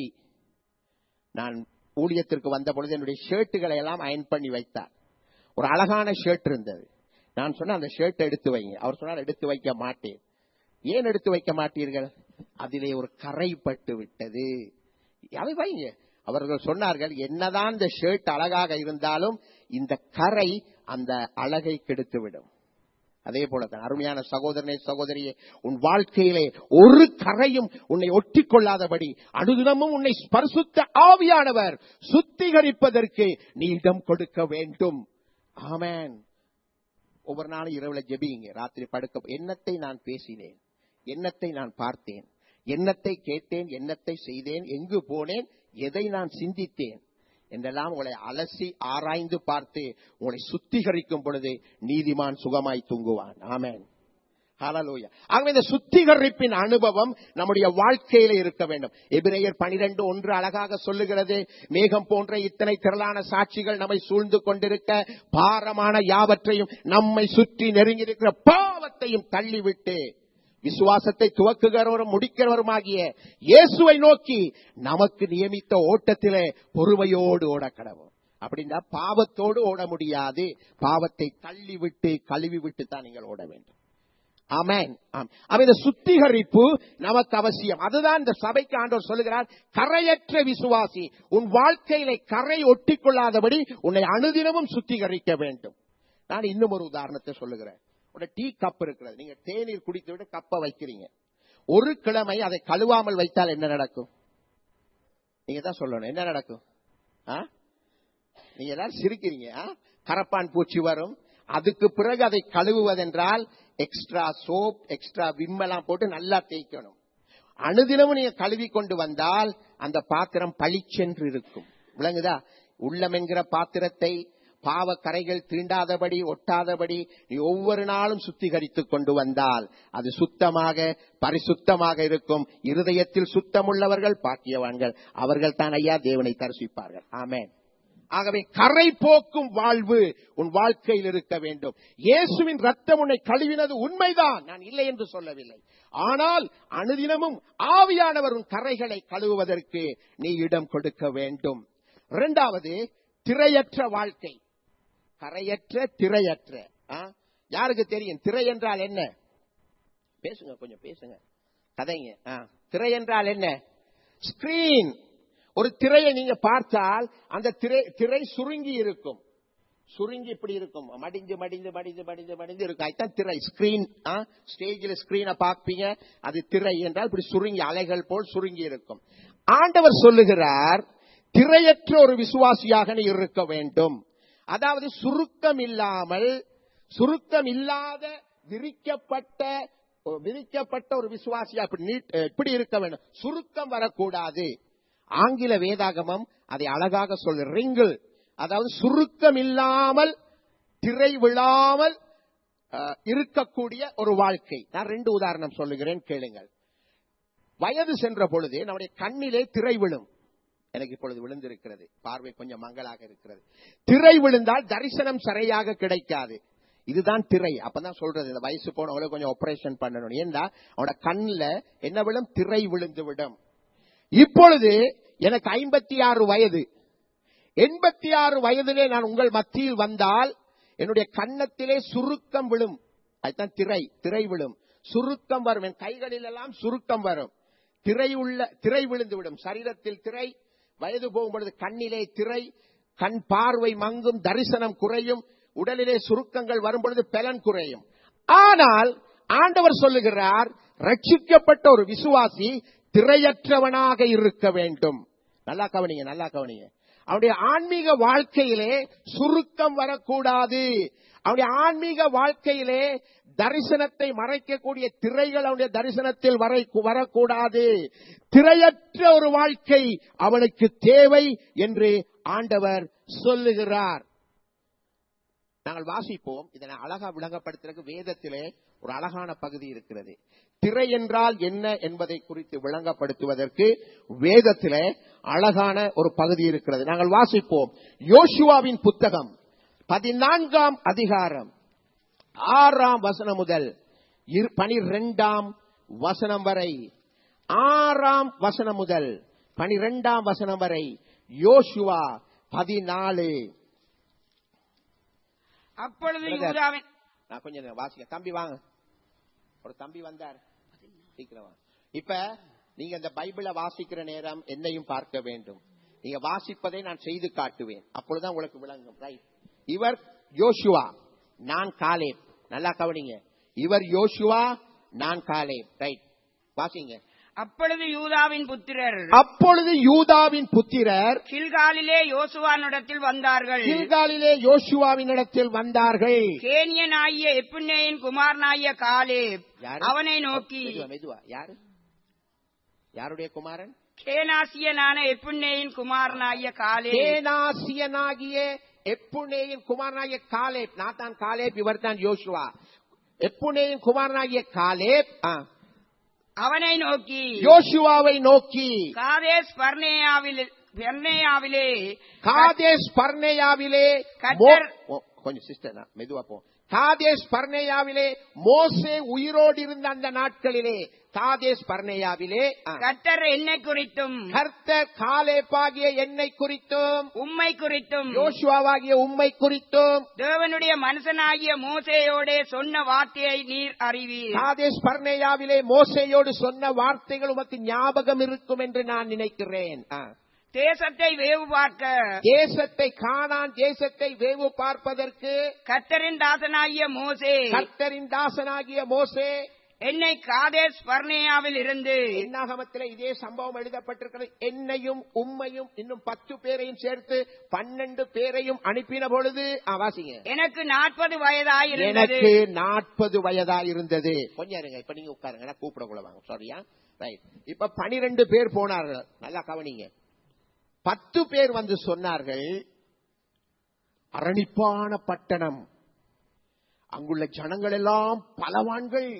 நான் ஊழியத்திற்கு வந்த பொழுது என்னுடைய ஷர்ட்டுகளை எல்லாம் அயன் பண்ணி வைத்தார் ஒரு அழகான ஷர்ட் இருந்தது நான் சொன்னேன் அந்த ஷர்ட் எடுத்து வைங்க அவர் சொன்னார் எடுத்து வைக்க மாட்டேன் ஏன் எடுத்து வைக்க மாட்டீர்கள் அதிலே ஒரு கரை பட்டு விட்டது அதை வைங்க அவர்கள் சொன்னார்கள் என்னதான் இந்த ஷர்ட் அழகாக இருந்தாலும் இந்த கரை அந்த அழகை கெடுத்துவிடும் அதே போலதான் அருமையான சகோதரனே சகோதரியே உன் வாழ்க்கையிலே ஒரு கரையும் உன்னை ஒட்டிக் கொள்ளாதபடி அனுதினமும் உன்னை பரிசுத்த ஆவியானவர் சுத்திகரிப்பதற்கு நீ இடம் கொடுக்க வேண்டும் ஆமென் ஒவ்வொரு நாளும் இரவுல ஜெபிங்க ராத்திரி படுக்க எண்ணத்தை நான் பேசினேன் எண்ணத்தை நான் பார்த்தேன் எண்ணத்தை கேட்டேன் எண்ணத்தை செய்தேன் எங்கு போனேன் எதை நான் சிந்தித்தேன் என்றெல்லாம் உங்களை அலசி ஆராய்ந்து பார்த்து உங்களை சுத்திகரிக்கும் பொழுது நீதிமான் சுகமாய் தூங்குவான் ஆமென் ஹalleluya ஆகவே இந்த சுத்திகரிப்பின் அனுபவம் நம்முடைய வாழ்க்கையில இருக்க வேண்டும் எபிரேயர் பனிரெண்டு ஒன்று அழகாக சொல்லுகிறது மேகம் போன்ற இத்தனை திரளான சாட்சிகள் நம்மை சூழ்ந்து கொண்டிருக்க பாரமான யாவற்றையும் நம்மை சுற்றி நெருங்கியிருக்கிற பாவத்தையும் தள்ளிவிட்டு விசுவாசத்தை துவக்குகிறவரும் முடிக்கிறவருமாகிய இயேசுவை நோக்கி நமக்கு நியமித்த ஓட்டத்திலே பொறுமையோடு ஓட கடவும் அப்படின்னா பாவத்தோடு ஓட முடியாது பாவத்தை தள்ளிவிட்டு கழுவி விட்டு தான் நீங்கள் ஓட வேண்டும் ஆமென் ஆம் அப்ப இந்த சுத்திகரிப்பு நமக்கு அவசியம் அதுதான் இந்த சபைக்கு ஆண்டவர் சொல்லுகிறார் கரையற்ற விசுவாசி உன் வாழ்க்கையில கரை ஒட்டிக்கொள்ளாதபடி உன்னை அனுதினமும் சுத்திகரிக்க வேண்டும் நான் இன்னும் ஒரு உதாரணத்தை சொல்லுகிறேன் ஒரு டீ கப் இருக்கிறது நீங்க தேநீர் குடித்து விட்டு கப்பை வைக்கிறீங்க ஒரு கிழமை அதை கழுவாமல் வைத்தால் என்ன நடக்கும் நீங்க தான் சொல்லணும் என்ன நடக்கும் ஆ? நீங்க எல்லாரும் சிரிக்கிறீங்க ஆ? கரப்பான் பூச்சி வரும் அதுக்கு பிறகு அதை கழுவுவதென்றால் எக்ஸ்ட்ரா சோப் எக்ஸ்ட்ரா விம்மெல்லாம் போட்டு நல்லா தேய்க்கணும் அனுதினமும் நீங்க கழுவி கொண்டு வந்தால் அந்த பாத்திரம் பளிச்சென்று இருக்கும் விளங்குதா உள்ளம் என்கிற பாத்திரத்தை பாவ கரைகள் தீண்டாதபடி ஒட்டாதபடி நீ ஒவ்வொரு நாளும் சுத்திகரித்துக் கொண்டு வந்தால் அது சுத்தமாக பரிசுத்தமாக இருக்கும் இருதயத்தில் சுத்தமுள்ளவர்கள் பாக்கியவான்கள் அவர்கள் தான் ஐயா தேவனை தரிசிப்பார்கள் ஆமென் ஆகவே கரை போக்கும் வாழ்வு உன் வாழ்க்கையில் இருக்க வேண்டும் இயேசுவின் ரத்தம் உன்னை கழுவினது உண்மைதான் நான் இல்லை என்று சொல்லவில்லை ஆனால் அனுதினமும் ஆவியானவர் உன் கரைகளை கழுவுவதற்கு நீ இடம் கொடுக்க வேண்டும் இரண்டாவது திரையற்ற வாழ்க்கை கரையற்ற திரையற்ற ஆ? யாருக்கு தெரியும் திரை என்றால் என்ன பேசுங்க கொஞ்சம் பேசுங்க கதைங்க ஆ. திரை என்றால் என்ன ஸ்கிரீன் ஒரு திரையை நீங்க பார்த்தால் அந்த திரை திரை சுருங்கி இருக்கும் சுருங்கி இப்படி இருக்கும் மடிந்து மடிந்து மடிந்து மடிந்து மடிந்து இருக்கும் அதுதான் திரை ஸ்கிரீன் ஸ்டேஜில் ஸ்கிரீனை பார்ப்பீங்க அது திரை என்றால் இப்படி சுருங்கி அலைகள் போல் சுருங்கி இருக்கும் ஆண்டவர் சொல்லுகிறார் திரையற்ற ஒரு விசுவாசியாக நீ இருக்க வேண்டும் அதாவது சுருக்கம் இல்லாமல் சுருக்கம் இல்லாத விரிக்கப்பட்ட விரிக்கப்பட்ட ஒரு விசுவாசியா இப்படி நீட்- இப்படி இருக்க வேண்டும் சுருக்கம் வரக்கூடாது ஆங்கில வேதாகமம் அதை அழகாக சொல்லு ரிங்கிள் அதாவது சுருக்கம் இல்லாமல் திரை விழாமல் அஹ், இருக்கக்கூடிய ஒரு வாழ்க்கை நான் ரெண்டு உதாரணம் சொல்லுகிறேன் கேளுங்கள் வயது சென்ற பொழுது நம்முடைய கண்ணிலே திரை விழும் எனக்கு இப்பொழுது விழுந்திருக்கிறது பார்வை கொஞ்சம் மங்கலாக இருக்கிறது திரை விழுந்தால் தரிசனம் சரியாக கிடைக்காது இதுதான் திரை அப்பதான் சொல்றது இந்த வயசு போனவங்களுக்கு கொஞ்சம் ஆபரேஷன் பண்ணணும் ஏண்டா அவனோட கண்ணுல என்ன விழும் திரை விழுந்து விடும் இப்பொழுது எனக்கு ஐம்பத்தி ஆறு வயது எண்பத்தி ஆறு வயதிலே நான் உங்கள் மத்தியில் வந்தால் என்னுடைய கன்னத்திலே சுருக்கம் விழும் அதுதான் திரை திரை விழும் சுருக்கம் வரும் என் கைகளில் எல்லாம் சுருக்கம் வரும் திரை உள்ள திரை விழுந்து விடும் சரீரத்தில் திரை வயது போகும் பொழுது கண்ணிலே திரை கண் பார்வை மங்கும் தரிசனம் குறையும் உடலிலே சுருக்கங்கள் வரும் பொழுது பலன் குறையும் ஆனால் ஆண்டவர் சொல்லுகிறார் ரட்சிக்கப்பட்ட ஒரு விசுவாசி திரையற்றவனாக இருக்க வேண்டும் நல்லா கவனிங்க நல்லா கவனிங்க அவனுடைய ஆன்மீக வாழ்க்கையிலே சுருக்கம் வரக்கூடாது அவனுடைய ஆன்மீக வாழ்க்கையிலே தரிசனத்தை மறைக்கக்கூடிய திரைகள் அவனுடைய தரிசனத்தில் வரை வரக்கூடாது திரையற்ற ஒரு வாழ்க்கை அவனுக்கு தேவை என்று ஆண்டவர் சொல்லுகிறார் நாங்கள் வாசிப்போம் இதனை அழகா விளங்கப்படுத்துறதுக்கு வேதத்திலே ஒரு அழகான பகுதி இருக்கிறது திரை என்றால் என்ன என்பதை குறித்து விளங்கப்படுத்துவதற்கு வேதத்திலே அழகான ஒரு பகுதி இருக்கிறது நாங்கள் வாசிப்போம் யோசுவாவின் புத்தகம் பதினான்காம் அதிகாரம் ஆறாம் வசனம் முதல் இரு- பனிரெண்டாம் வசனம் வரை ஆறாம் வசனம் முதல் பனிரெண்டாம் வசனம் வரை யோசுவா பதினாலு அப்பொழுது Brother. யூதாவின் நான் கொஞ்சம் நேரம் வாசிக்க தம்பி வாங்க ஒரு தம்பி வந்தார் சீக்கிரம் வாங்க. இப்ப நீங்க இந்த பைபிளை வாசிக்கிற நேரம் என்னையும் பார்க்க வேண்டும் நீங்க வாசிப்பதை நான் செய்து காட்டுவேன் அப்பொழுதுதான் உங்களுக்கு விளங்கும் ரைட் இவர் யோசுவா நான் காலேப் நல்லா கவனிங்க இவர் யோசுவா நான் காலேப் ரைட் வாசிங்க அப்பொழுது யூதாவின் புத்திரர் அப்பொழுது யூதாவின் புத்திரர் கில்காலிலே யோசுவானிடத்தில் வந்தார்கள் கில்காலிலே யோசுவாவின் இடத்தில் வந்தார்கள் கேனியனாகிய எப்புன்னேயின் குமாரனாகிய காலேப் யாரு? அவனை நோக்கி மெதுவா மெதுவா யாரு யாருடைய குமாரன் கேனாசியனான எப்புன்னேயின் குமாரனாகிய காலேப் கேனாசியனாகிய எப்புனேயின் குமாரனாகிய காலேப் நான் தான் காலேப் இவர் தான் யோசுவா எப்புனேயின் குமாரனாகிய காலேப் ஆ, அவனை நோக்கி யோசுவாவை நோக்கி காதேஸ் பர்னேயாவில் பெர்னேயாவிலே காதேஸ் பர்னேயாவிலே கர்த்தர்- மோ- ஓ, கொஞ்சம் சிஸ்டர் மெதுவா போ காதேஸ் பர்னேயாவிலே மோசே உயிரோடு இருந்த அந்த நாட்களிலே காதேஸ் பர்னேயாவிலே ஆ, கர்த்தர் என்னை குறித்தும் கர்த்தர் காலேப்பாகிய என்னை குறித்தும் உம்மை குறித்தும் யோசுவாவாகிய உம்மை குறித்தும் தேவனுடைய மனுஷனாகிய மோசேயோடே சொன்ன வார்த்தையை நீர் அறிவீர் காதேஸ் பர்னேயாவிலே மோசேயோடு சொன்ன வார்த்தைகள் உமக்கு ஞாபகம் இருக்கும் என்று நான் நினைக்கிறேன் ஆ. தேசத்தை வேவு பார்க்க தேசத்தை காணான் தேசத்தை வேவு பார்ப்பதற்கு கர்த்தரின் தாசனாகிய மோசே கர்த்தரின் தாசனாகிய மோசே என்னை காதேஸ் பர்னேயாவில் இருந்து என்னாகமத்தில் இதே சம்பவம் எழுதப்பட்டிருக்கிறது என்னையும் உம்மையும் இன்னும் பத்து பேரையும் சேர்த்து பன்னெண்டு பேரையும் அனுப்பின பொழுது ஆ, வாசிங்க எனக்கு நாற்பது வயதாயிருந்தது எனக்கு நாற்பது வயதா இருந்தது கொஞ்சம் இருங்க இப்ப நீங்க உட்காருங்க நான் கூப்பிட வாங்க சாரியா ரைட் இப்ப பனிரெண்டு பேர் போனார்கள் நல்லா கவனிங்க பத்து பேர் வந்து சொன்னார்கள் அரணிப்பான பட்டணம் அங்குள்ள ஜனங்கள் எல்லாம் பலவான்கள்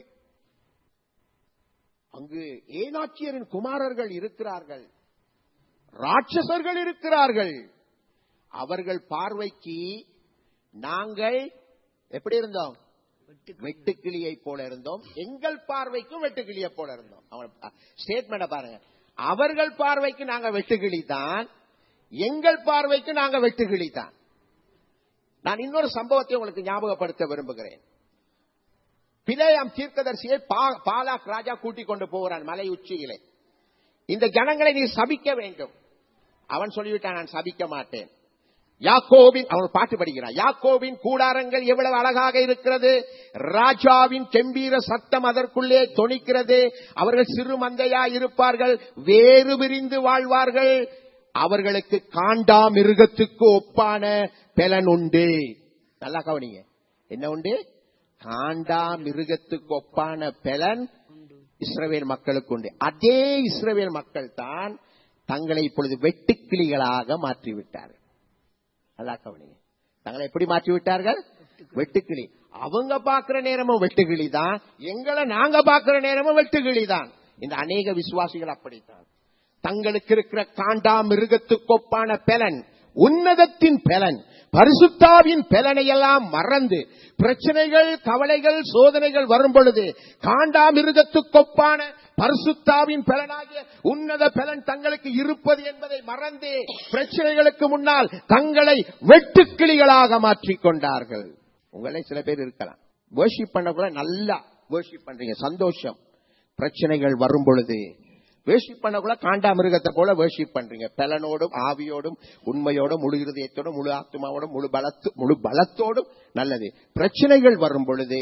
அங்கு ஏனாட்சியரின் குமாரர்கள் இருக்கிறார்கள் ராட்சசர்கள் இருக்கிறார்கள் அவர்கள் பார்வைக்கு நாங்கள் எப்படி இருந்தோம் வெட்டுக்கிளியை போல இருந்தோம் எங்கள் பார்வைக்கும் வெட்டுக்கிளியை போல இருந்தோம் அவன் ஸ்டேட்மெண்ட பாருங்க அவர்கள் பார்வைக்கு நாங்க வெட்டுக்கிளி தான் எங்கள் பார்வைக்கு நாங்க வெட்டுக்கிளி தான் நான் இன்னொரு சம்பவத்தை உங்களுக்கு ஞாபகப்படுத்த விரும்புகிறேன் பிலேயாம் தீர்க்கதரிசியை பா- பாலாக் ராஜா கூட்டிக் கொண்டு போகிறான் மலை உச்சியிலே இந்த ஜனங்களை நீ சபிக்க வேண்டும் அவன் சொல்லிவிட்டான் நான் சபிக்க மாட்டேன் யாக்கோவின் அவன் பாட்டு படிக்கிறான் யாக்கோவின் கூடாரங்கள் எவ்வளவு அழகாக இருக்கிறது ராஜாவின் கெம்பீர சத்தம் அதற்குள்ளே தொனிக்கிறது அவர்கள் சிறு மந்தையா இருப்பார்கள் வேறு விரிந்து வாழ்வார்கள் அவர்களுக்கு காண்டா மிருகத்துக்கு ஒப்பான பலன் உண்டு நல்லா கவனிங்க என்ன உண்டு காண்டா மிருகத்துக்கு ஒப்பான பலன் இஸ்ரவேல் மக்களுக்கு உண்டு அதே இஸ்ரவேல் மக்கள் தான் தங்களை இப்பொழுது வெட்டுக்கிளிகளாக மாற்றிவிட்டார்கள் நல்லா கவனிங்க தங்களை எப்படி மாற்றி விட்டார்கள் வெட்டுக்கிளி அவங்க பார்க்கிற நேரமும் வெட்டுக்கிளி தான் எங்களை நாங்க பார்க்கிற நேரமும் வெட்டுக்கிளி தான் இந்த அநேக விசுவாசிகள் அப்படித்தான் தங்களுக்கு இருக்கிற காண்டா மிருகத்துக்கொப்பான பலன் உன்னதத்தின் பலன் பரிசுத்தாவின் பலனையெல்லாம் மறந்து பிரச்சனைகள் கவலைகள் சோதனைகள் வரும் பொழுது காண்டா மிருகத்துக்கொப்பான பரிசுத்தாவின் பலனாகிய உன்னத பலன் தங்களுக்கு இருப்பது என்பதை மறந்து பிரச்சனைகளுக்கு முன்னால் தங்களை வெட்டுக்கிளிகளாக மாற்றிக் கொண்டார்கள் உங்களே சில பேர் இருக்கலாம் வேர்ஷிப் பண்ண கூட நல்லா வேர்ஷிப் பண்றீங்க சந்தோஷம் பிரச்சனைகள் வரும் பொழுது வேர்ஷிப் பண்ண கூட காண்டா மிருகத்தை போல வேர்ஷிப் பண்றீங்க பலனோடும் ஆவியோடும் உண்மையோடும் முழு இருதயத்தோடும் முழு ஆத்மாவோடும் முழு பலத்து முழு பலத்தோடும் நல்லது பிரச்சனைகள் வரும் பொழுது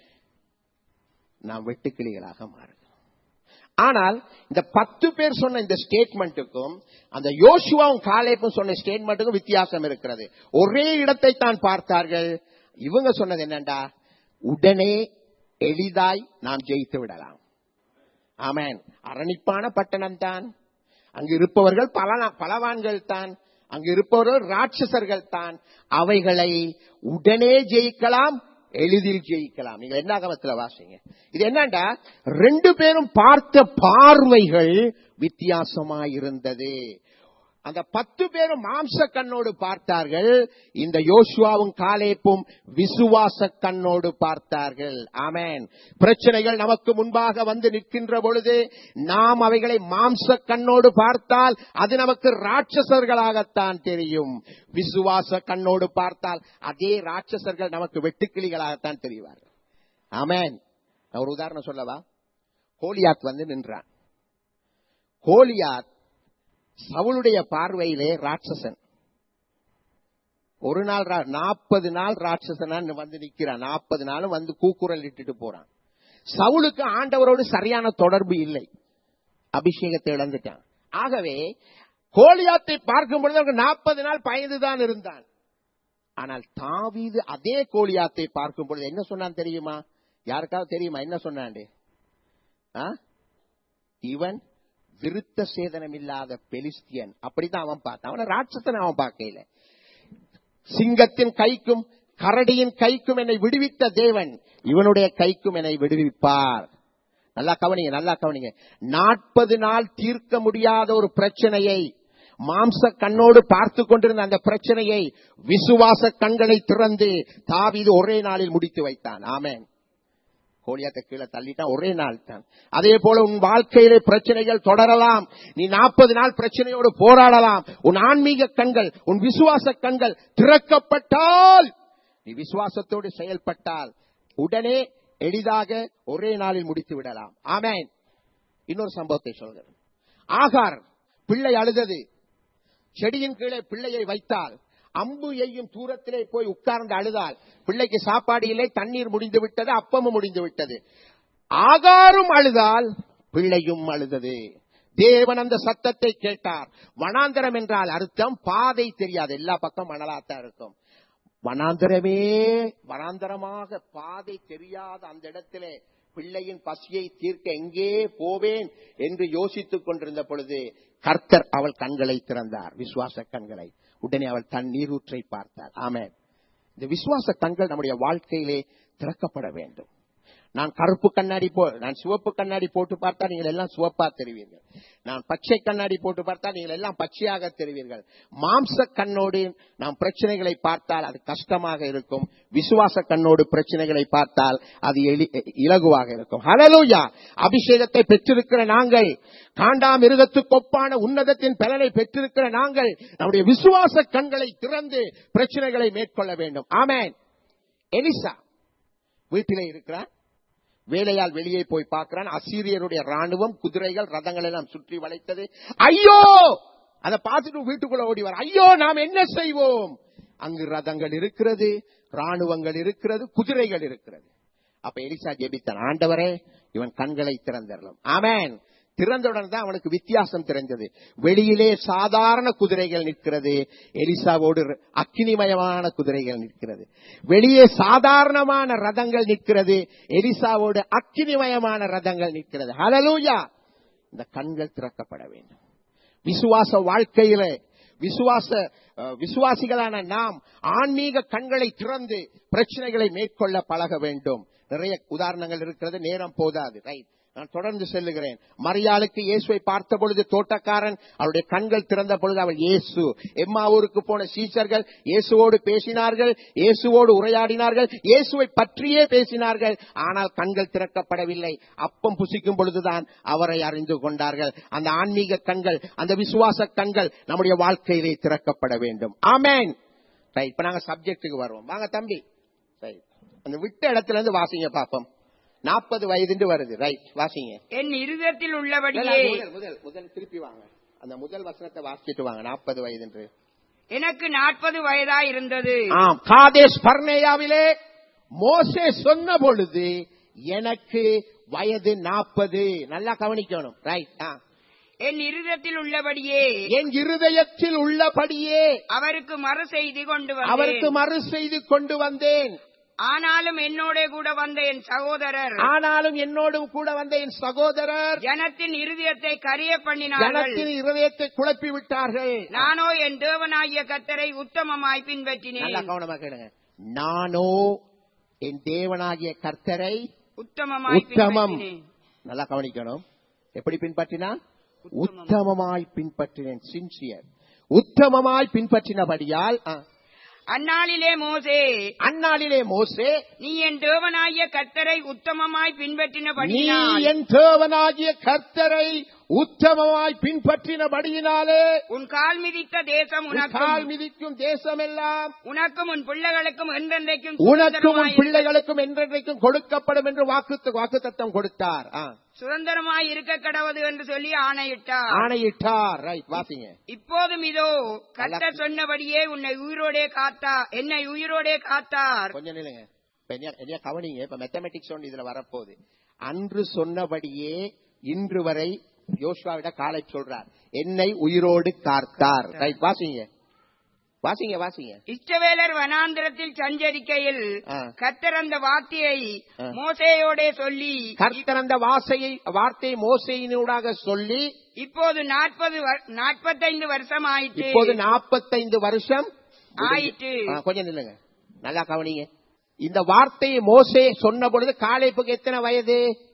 நாம் வெட்டுக்கிளிகளாக மாறுகிறோம் ஆனால் இந்த பத்து பேர் சொன்ன இந்த ஸ்டேட்மெண்ட்டுக்கும் அந்த யோசுவாவும் காலேப்பும் சொன்ன ஸ்டேட்மெண்ட்டுக்கும் வித்தியாசம் இருக்கிறது ஒரே இடத்தை தான் பார்த்தார்கள் இவங்க சொன்னது என்னண்டா உடனே எளிதாய் நாம் ஜெயித்து விடலாம் ஆமேன் அரணிப்பான பட்டணம் தான் அங்கு இருப்பவர்கள் பல பலவான்கள் தான் அங்கு இருப்பவர்கள் ராட்சசர்கள் தான் அவைகளை உடனே ஜெயிக்கலாம் எளிதில் ஜெயிக்கலாம் நீங்க என்ன கவத்துல வாசிங்க இது என்னண்டா ரெண்டு பேரும் பார்த்த பார்வைகள் வித்தியாசமா இருந்தது அந்த பத்து பேரும் மாம்ச கண்ணோடு பார்த்தார்கள் இந்த யோசுவாவும் காலேப்பும் விசுவாச கண்ணோடு பார்த்தார்கள் ஆமேன் பிரச்சனைகள் நமக்கு முன்பாக வந்து நிற்கின்ற பொழுது நாம் அவைகளை மாம்ச கண்ணோடு பார்த்தால் அது நமக்கு ராட்சசர்களாகத்தான் தெரியும் விசுவாச கண்ணோடு பார்த்தால் அதே ராட்சசர்கள் நமக்கு வெட்டுக்கிளிகளாகத்தான் தெரிவார்கள் ஆமேன் நான் ஒரு உதாரணம் சொல்லவா கோலியாத் வந்து நின்றான் கோலியாத் சவுளுடைய பார்வையிலே ராட்சசன் ஒரு நாள் நாற்பது நாள் ராட்சசனா வந்து நிக்கிறான் நாற்பது நாளும் வந்து கூக்குரல் இட்டுட்டு போறான் சவுளுக்கு ஆண்டவரோடு சரியான தொடர்பு இல்லை அபிஷேகத்தை இழந்துட்டான் ஆகவே கோலியாத்தை பார்க்கும் பொழுது அவருக்கு நாற்பது நாள் பயந்துதான் இருந்தான் ஆனால் தாவீது அதே கோலியாத்தை பார்க்கும் பொழுது என்ன சொன்னான் தெரியுமா யாருக்காவது தெரியுமா என்ன சொன்னாண்டு இவன் விருத்த சேதனம் இல்லாத பெலிஸ்தியன் அப்படிதான் அவன் பார்த்தான் அவன ராட்சசன் அவன் பார்க்கல சிங்கத்தின் கைக்கும் கரடியின் கைக்கும் என்னை விடுவித்த தேவன் இவனுடைய கைக்கும் என்னை விடுவிப்பார் நல்லா கவனிங்க நல்லா கவனிங்க நாற்பது நாள் தீர்க்க முடியாத ஒரு பிரச்சனையை மாம்ச கண்ணோடு பார்த்து கொண்டிருந்த அந்த பிரச்சனையை விசுவாச கண்களை திறந்து தாவிது ஒரே நாளில் முடித்து வைத்தான் ஆமேன் கோலியாத்தை கீழே தள்ளிட்டான் ஒரே நாள் தான் அதே போல உன் வாழ்க்கையிலே பிரச்சனைகள் தொடரலாம் நீ நாற்பது நாள் பிரச்சனையோடு போராடலாம் உன் ஆன்மீக கண்கள் உன் விசுவாச கண்கள் திறக்கப்பட்டால் நீ விசுவாசத்தோடு செயல்பட்டால் உடனே எளிதாக ஒரே நாளில் முடித்து விடலாம் ஆமேன் இன்னொரு சம்பவத்தை சொல்கிறேன் ஆகார் பிள்ளை அழுதது செடியின் கீழே பிள்ளையை வைத்தால் அம்பு எய்யும் தூரத்திலே போய் உட்கார்ந்து அழுதால் பிள்ளைக்கு சாப்பாடு இல்லை தண்ணீர் முடிந்து விட்டது அப்பமும் முடிந்து விட்டது ஆகாரும் அழுதால் பிள்ளையும் அழுதது தேவன் அந்த சத்தத்தை கேட்டார் வனாந்தரம் என்றால் அர்த்தம் பாதை தெரியாது எல்லா பக்கம் மணலாத்தான் இருக்கும் வனாந்தரமே வனாந்தரமாக பாதை தெரியாத அந்த இடத்திலே பிள்ளையின் பசியை தீர்க்க எங்கே போவேன் என்று யோசித்துக் கொண்டிருந்த பொழுது கர்த்தர் அவள் கண்களை திறந்தார் விசுவாச கண்களை உடனே அவள் தன் நீரூற்றை பார்த்தார் ஆமே இந்த விசுவாச கண்கள் நம்முடைய வாழ்க்கையிலே திறக்கப்பட வேண்டும் நான் கருப்பு கண்ணாடி போ நான் சிவப்பு கண்ணாடி போட்டு பார்த்தா நீங்கள் எல்லாம் சிவப்பா தெரிவீர்கள் நான் பச்சை கண்ணாடி போட்டு பார்த்தா நீங்கள் எல்லாம் பச்சையாக தெரிவீர்கள் மாம்ச கண்ணோடு நாம் பிரச்சனைகளை பார்த்தால் அது கஷ்டமாக இருக்கும் விசுவாச கண்ணோடு பிரச்சனைகளை பார்த்தால் அது எளி- இலகுவாக இருக்கும் ஹalleluya அபிஷேகத்தை பெற்றிருக்கிற நாங்கள் காண்டாம் மிருகத்துக்கொப்பான உன்னதத்தின் பலனை பெற்றிருக்கிற நாங்கள் நம்முடைய விசுவாச கண்களை திறந்து பிரச்சனைகளை மேற்கொள்ள வேண்டும் ஆமென் எலிசா வீட்டிலே இருக்கிறான் வேலையால் வெளியே போய் பார்க்கிறான் அசீரியருடைய ராணுவம் குதிரைகள் ரதங்கள் எல்லாம் சுற்றி வளைத்தது ஐயோ அதை பார்த்துட்டு வீட்டுக்குள்ள ஓடி வர ஐயோ நாம் என்ன செய்வோம் அங்கு ரதங்கள் இருக்கிறது ராணுவங்கள் இருக்கிறது குதிரைகள் இருக்கிறது அப்ப எலிசா ஜெபித்தான் ஆண்டவரே இவன் கண்களை திறந்தரலாம் ஆமென் திறந்தவுடன் தான் அவனுக்கு வித்தியாசம் தெரிஞ்சது வெளியிலே சாதாரண குதிரைகள் நிற்கிறது எலிசாவோடு அக்கினிமயமான குதிரைகள் நிற்கிறது வெளியே சாதாரணமான ரதங்கள் நிற்கிறது எலிசாவோடு அக்கினிமயமான ரதங்கள் நிற்கிறது ஹalleluya இந்த கண்கள் திறக்கப்பட வேண்டும் விசுவாச வாழ்க்கையில விசுவாச அஹ், விசுவாசிகளான நாம் ஆன்மீக கண்களை திறந்து பிரச்சனைகளை மேற்கொள்ள பழக வேண்டும் நிறைய உதாரணங்கள் இருக்கிறது நேரம் போதாது ரைட் நான் தொடர்ந்து செல்லுகிறேன் மரியாளுக்கு இயேசுவை பார்த்த பொழுது தோட்டக்காரன் அவருடைய கண்கள் திறந்த பொழுது அவள் இயேசு எம்மாவூருக்கு போன சீசர்கள் இயேசுவோடு பேசினார்கள் இயேசுவோடு உரையாடினார்கள் இயேசுவை பற்றியே பேசினார்கள் ஆனால் கண்கள் திறக்கப்படவில்லை அப்பம் புசிக்கும் பொழுதுதான் அவரை அறிந்து கொண்டார்கள் அந்த ஆன்மீக கண்கள் அந்த விசுவாச கண்கள் நம்முடைய வாழ்க்கையிலே திறக்கப்பட வேண்டும் ஆமென் ரைட் இப்ப நாங்க சப்ஜெக்டுக்கு வருவோம் வாங்க தம்பி ரைட் அந்த விட்ட இடத்துல இருந்து வாசிங்க பாப்போம் நாற்பது வயதுண்டு வருது ரைட் வாசிங்க என் இருதயத்தில் இல்ல, உள்ளபடியே முதல் முதல் முதல் திருப்பி வாங்க அந்த முதல் வசனத்தை வாசிச்சுட்டு வாங்க நாற்பது வயதுன்று எனக்கு நாற்பது வயதா இருந்தது ஆம் காதேஷ் பர்னேயாவிலே மோசே சொன்ன பொழுது எனக்கு வயது நாற்பது நல்லா கவனிக்கணும் ரைட் என் இருதயத்தில் உள்ளபடியே என் இருதயத்தில் உள்ளபடியே அவருக்கு மறு செய்தி கொண்டு அவருக்கு வந்தேன் மறு செய்து கொண்டு வந்தேன் ஆனாலும் என்னோட கூட வந்த என் சகோதரர் ஆனாலும் என்னோடு கூட வந்த என் சகோதரர் ஜனத்தின் இருதயத்தை கரிய பண்ணினார்கள் ஜனத்தின் இருதயத்தை குழப்பி விட்டார்கள் நானோ என் தேவனாகிய கத்தரை உத்தமமாய் நல்லா பின்பற்றினேன் கவனமா கேளுங்க நானோ என் தேவனாகிய கர்த்தரை உத்தமமாய் உத்தமம் பின்பற்றினேன் நல்லா கவனிக்கணும் எப்படி பின்பற்றினா உத்தமமாய் பின்பற்றினேன் சின்சியர் உத்தமமாய் பின்பற்றினபடியால் ஆ, அந்நாளிலே மோசே அந்நாளிலே மோசே நீ என் தேவனாகிய கத்தரை உத்தமமாய் நீ பின்பற்றினபடியினால் என் தேவனாகிய கர்த்தரை உத்தமமாய் பின்பற்றினபடியினாலே உன் கால் மிதித்த தேசம் உன் கால் உனக்கும் மிதிக்கும் தேசமெல்லாம் உனக்கும் உன் பிள்ளைகளுக்கும் என்றென்றைக்கும் உனக்கும் உன் சுதந்திரமாய் பிள்ளைகளுக்கும் என்றென்றைக்கும் கொடுக்கப்படும் என்று வாக்கு வாக்குத்தத்தம் கொடுத்தார் ஆ. சுதந்திரமாய் இருக்க கடவுது என்று சொல்லி ஆணையிட்டார் ஆணையிட்டார் ரைட் வாசிங்க இப்போதும் இதோ கர்த்தர் சொன்னபடியே உன்னை உயிரோடே காத்தா என்னை உயிரோடே காத்தார் கொஞ்சம் நில்லுங்க இப்ப என்னைய- என்னைய கவனிங்க இப்ப மேத்தமெட்டிக்ஸ் ஒன்று இதுல வரப்போகுது அன்று சொன்னபடியே இன்று வரை யோசுவாவிட காலை சொல்றார் என்னை உயிரோடு காத்தார் ரைட் வாசிங்க வாசிங்க வாசிங்க இஷ்டவேலர் வனாந்திரத்தில் சஞ்சரிக்கையில் ஆ. கர்த்தர் அந்த வார்த்தையை ஆ. மோசேயோடே சொல்லி கர்த்தர் அந்த வாசையை வார்த்தை மோசையினூடாக சொல்லி இப்போது நாற்பது நாற்பத்தைந்து வருஷம் ஆயிற்று இப்போது நாற்பத்தைந்து வருஷம் ஆயிற்று ஆ, கொஞ்சம் நில்லுங்க நல்லா கவனிங்க இந்த வார்த்தையை மோசே சொன்ன பொழுது காலேப்புக்கு எத்தனை வயது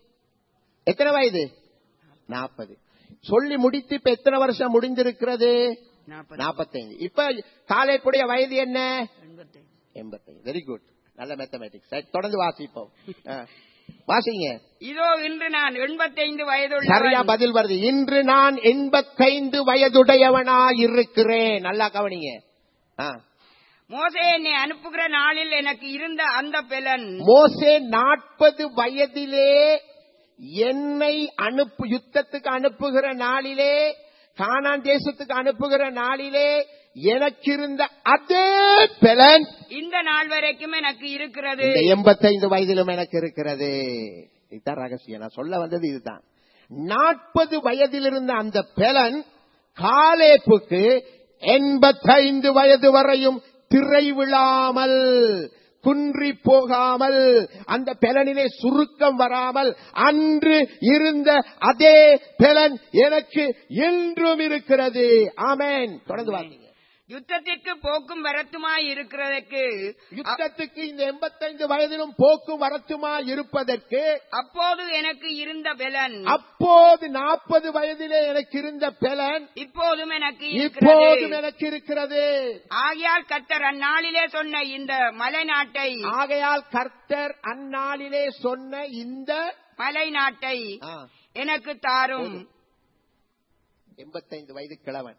எத்தனை வயது நாற்பது சொல்லி முடித்து இப்ப எத்தனை வருஷம் முடிந்திருக்கிறது நாற்பது. நாற்பத்தைந்து இப்ப காலேப்புடைய வயது என்ன எண்பத்தைந்து. எண்பத்தைந்து வெரி குட் நல்ல மேத்தமேட்டிக்ஸ் தொடர்ந்து வாசிப்போம் ஆ. வாசிங்க இதோ இன்று நான் எண்பத்தைந்து சரியா வயதுள்ள பதில் வருது இன்று நான் எண்பத்தைந்து வயதுடையவனா இருக்கிறேன் நல்லா கவனிங்க ஆ. மோசே என்னை அனுப்புகிற நாளில் எனக்கு இருந்த அந்த பெலன் மோசே நாற்பது வயதிலே என்னை அனுப்பு யுத்தத்துக்கு அனுப்புகிற நாளிலே கானான் தேசத்துக்கு அனுப்புகிற நாளிலே எனக்கு இருந்த அதே பலன் இந்த நாள் வரைக்கும் எனக்கு இருக்கிறது இந்த எண்பத்தைந்து வயதிலும் எனக்கு இருக்கிறது இதுதான் ரகசியம் நான் சொல்ல வந்தது இதுதான் நாற்பது வயதில் இருந்த அந்த பலன் காலேப்புக்கு எண்பத்தைந்து வயது வரையும் திரை விழாமல் குன்றி போகாமல் அந்த பலனிலே சுருக்கம் வராமல் அன்று இருந்த அதே பலன் எனக்கு என்றும் இருக்கிறது ஆமென் தொடர்ந்து வாசிங்க யுத்தத்திற்கு போக்கும் வரத்துமாய் இருக்கிறதற்கு யுத்தத்துக்கு இந்த எண்பத்தைந்து வயதிலும் போக்கும் வரத்துமா இருப்பதற்கு அப்போது எனக்கு இருந்த பலன் அப்போது நாற்பது வயதிலே எனக்கு இருந்த பலன் இப்போதும் எனக்கு இப்போதும் இருக்கிறது எனக்கு இருக்கிறது ஆகையால் கத்தர் அந்நாளிலே சொன்ன இந்த மலை நாட்டை ஆகையால் கர்த்தர் அந்நாளிலே சொன்ன இந்த மலை நாட்டை எனக்கு தாரும் எண்பத்தைந்து வயது கிழவன்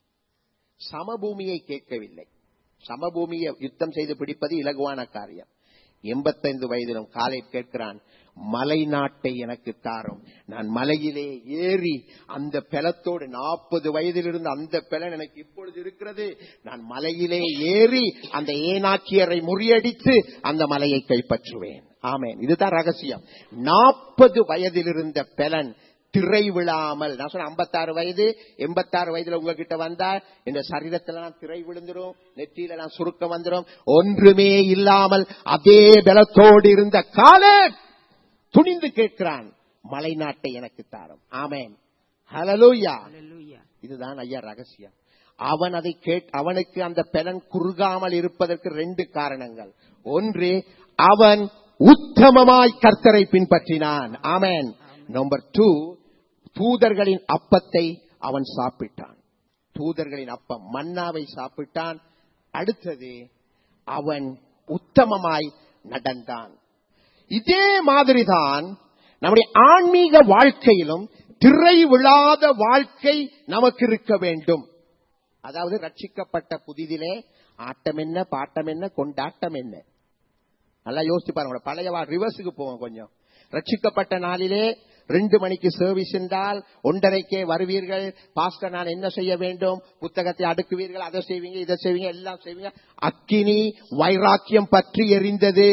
சமபூமியை கேட்கவில்லை சமபூமியை யுத்தம் செய்து பிடிப்பது இலகுவான காரியம் எண்பத்தைந்து வயதிலும் காலை கேட்கிறான் மலை நாட்டை எனக்கு தாரும் நான் மலையிலே ஏறி அந்த பெலத்தோடு நாற்பது வயதிலிருந்து அந்த பெலன் எனக்கு இப்பொழுது இருக்கிறது நான் மலையிலே ஏறி அந்த ஏனாக்கியரை முறியடித்து அந்த மலையை கைப்பற்றுவேன் ஆமேன் இதுதான் ரகசியம் நாற்பது வயதிலிருந்த பெலன் திரை விழாமல் நான் சொன்ன ஐம்பத்தாறு வயது எண்பத்தாறு வயதுல உங்ககிட்ட வந்தா இந்த சரீரத்துல நான் திரை விழுந்துரும் நெற்றியில நான் சுருக்கம் வந்துரும் ஒன்றுமே இல்லாமல் அதே பலத்தோடு இருந்த கால துணிந்து கேட்கிறான் மலை நாட்டை எனக்கு தாரும் ஆமேன் ஹலலூயா அல்லேலூயா. இதுதான் ஐயா ரகசியம் அவன் அதை கேட் அவனுக்கு அந்த பெலன் குறுகாமல் இருப்பதற்கு ரெண்டு காரணங்கள் ஒன்று அவன் உத்தமமாய் கர்த்தரை பின்பற்றினான் ஆமேன் நம்பர் டூ தூதர்களின் அப்பத்தை அவன் சாப்பிட்டான் தூதர்களின் அப்பம் மன்னாவை சாப்பிட்டான் அடுத்தது அவன் உத்தமமாய் நடந்தான் இதே மாதிரிதான் நம்முடைய ஆன்மீக வாழ்க்கையிலும் திரை விழாத வாழ்க்கை நமக்கு இருக்க வேண்டும் அதாவது ரட்சிக்கப்பட்ட புதிதிலே ஆட்டம் என்ன பாட்டம் என்ன கொண்டாட்டம் என்ன நல்லா யோசிச்சு பாருங்க பழைய வா ரிவர்ஸுக்கு போவோம் கொஞ்சம் ரட்சிக்கப்பட்ட நாளிலே ரெண்டு மணிக்கு சர்வீஸ் என்றால் ஒன்றரைக்கே வருவீர்கள் பாஸ்டர் நான் என்ன செய்ய வேண்டும் புத்தகத்தை அடுக்குவீர்கள் அதை செய்வீங்க இதை செய்வீங்க எல்லாம் செய்வீங்க அக்கினி வைராக்கியம் பற்றி எரிந்தது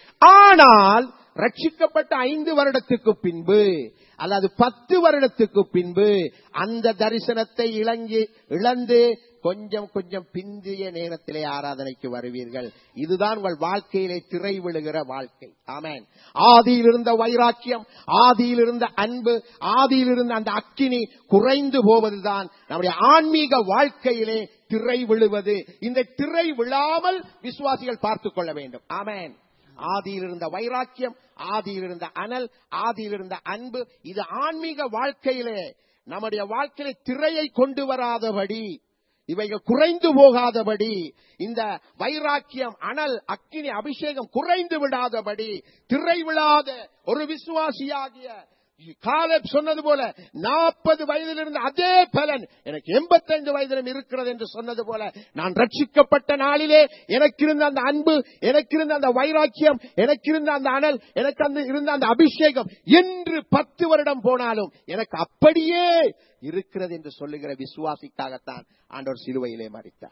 ஆனால் ரட்சிக்கப்பட்ட ஐந்து வருடத்துக்கு பின்பு அல்லது பத்து வருடத்துக்கு பின்பு அந்த தரிசனத்தை இளங்கி இழந்து கொஞ்சம் கொஞ்சம் பிந்திய நேரத்திலே ஆராதனைக்கு வருவீர்கள் இதுதான் உங்கள் வாழ்க்கையிலே திரை விழுகிற வாழ்க்கை ஆமேன் ஆதியில் இருந்த வைராக்கியம் ஆதியில் இருந்த அன்பு ஆதியில் இருந்த அந்த அக்கினி குறைந்து போவதுதான் நம்முடைய ஆன்மீக வாழ்க்கையிலே திரை விழுவது இந்த திரை விழாமல் விசுவாசிகள் பார்த்துக் கொள்ள வேண்டும் ஆமேன் ஆதியில் இருந்த வைராக்கியம் ஆதியில் இருந்த அனல் ஆதியில் இருந்த அன்பு இது ஆன்மீக வாழ்க்கையிலே நம்முடைய வாழ்க்கையிலே திரையை கொண்டு வராதபடி இவைகள் குறைந்து போகாதபடி இந்த வைராக்கியம் அனல் அக்கினி அபிஷேகம் குறைந்து விடாதபடி திரை விழாத ஒரு விசுவாசியாகிய காலப் சொன்னது போல நாற்பது வயதில் இருந்த அதே பலன் எனக்கு எண்பத்தைந்து வயதிலும் இருக்கிறது என்று சொன்னது போல நான் ரட்சிக்கப்பட்ட நாளிலே எனக்கு இருந்த அந்த அன்பு எனக்கு இருந்த அந்த வைராக்கியம் எனக்கு இருந்த அந்த அனல் எனக்கு அந்த இருந்த அந்த அபிஷேகம் என்று பத்து வருடம் போனாலும் எனக்கு அப்படியே இருக்கிறது என்று சொல்லுகிற விசுவாசிக்காகத்தான் ஆண்டவர் சிலுவையிலே மறித்தார்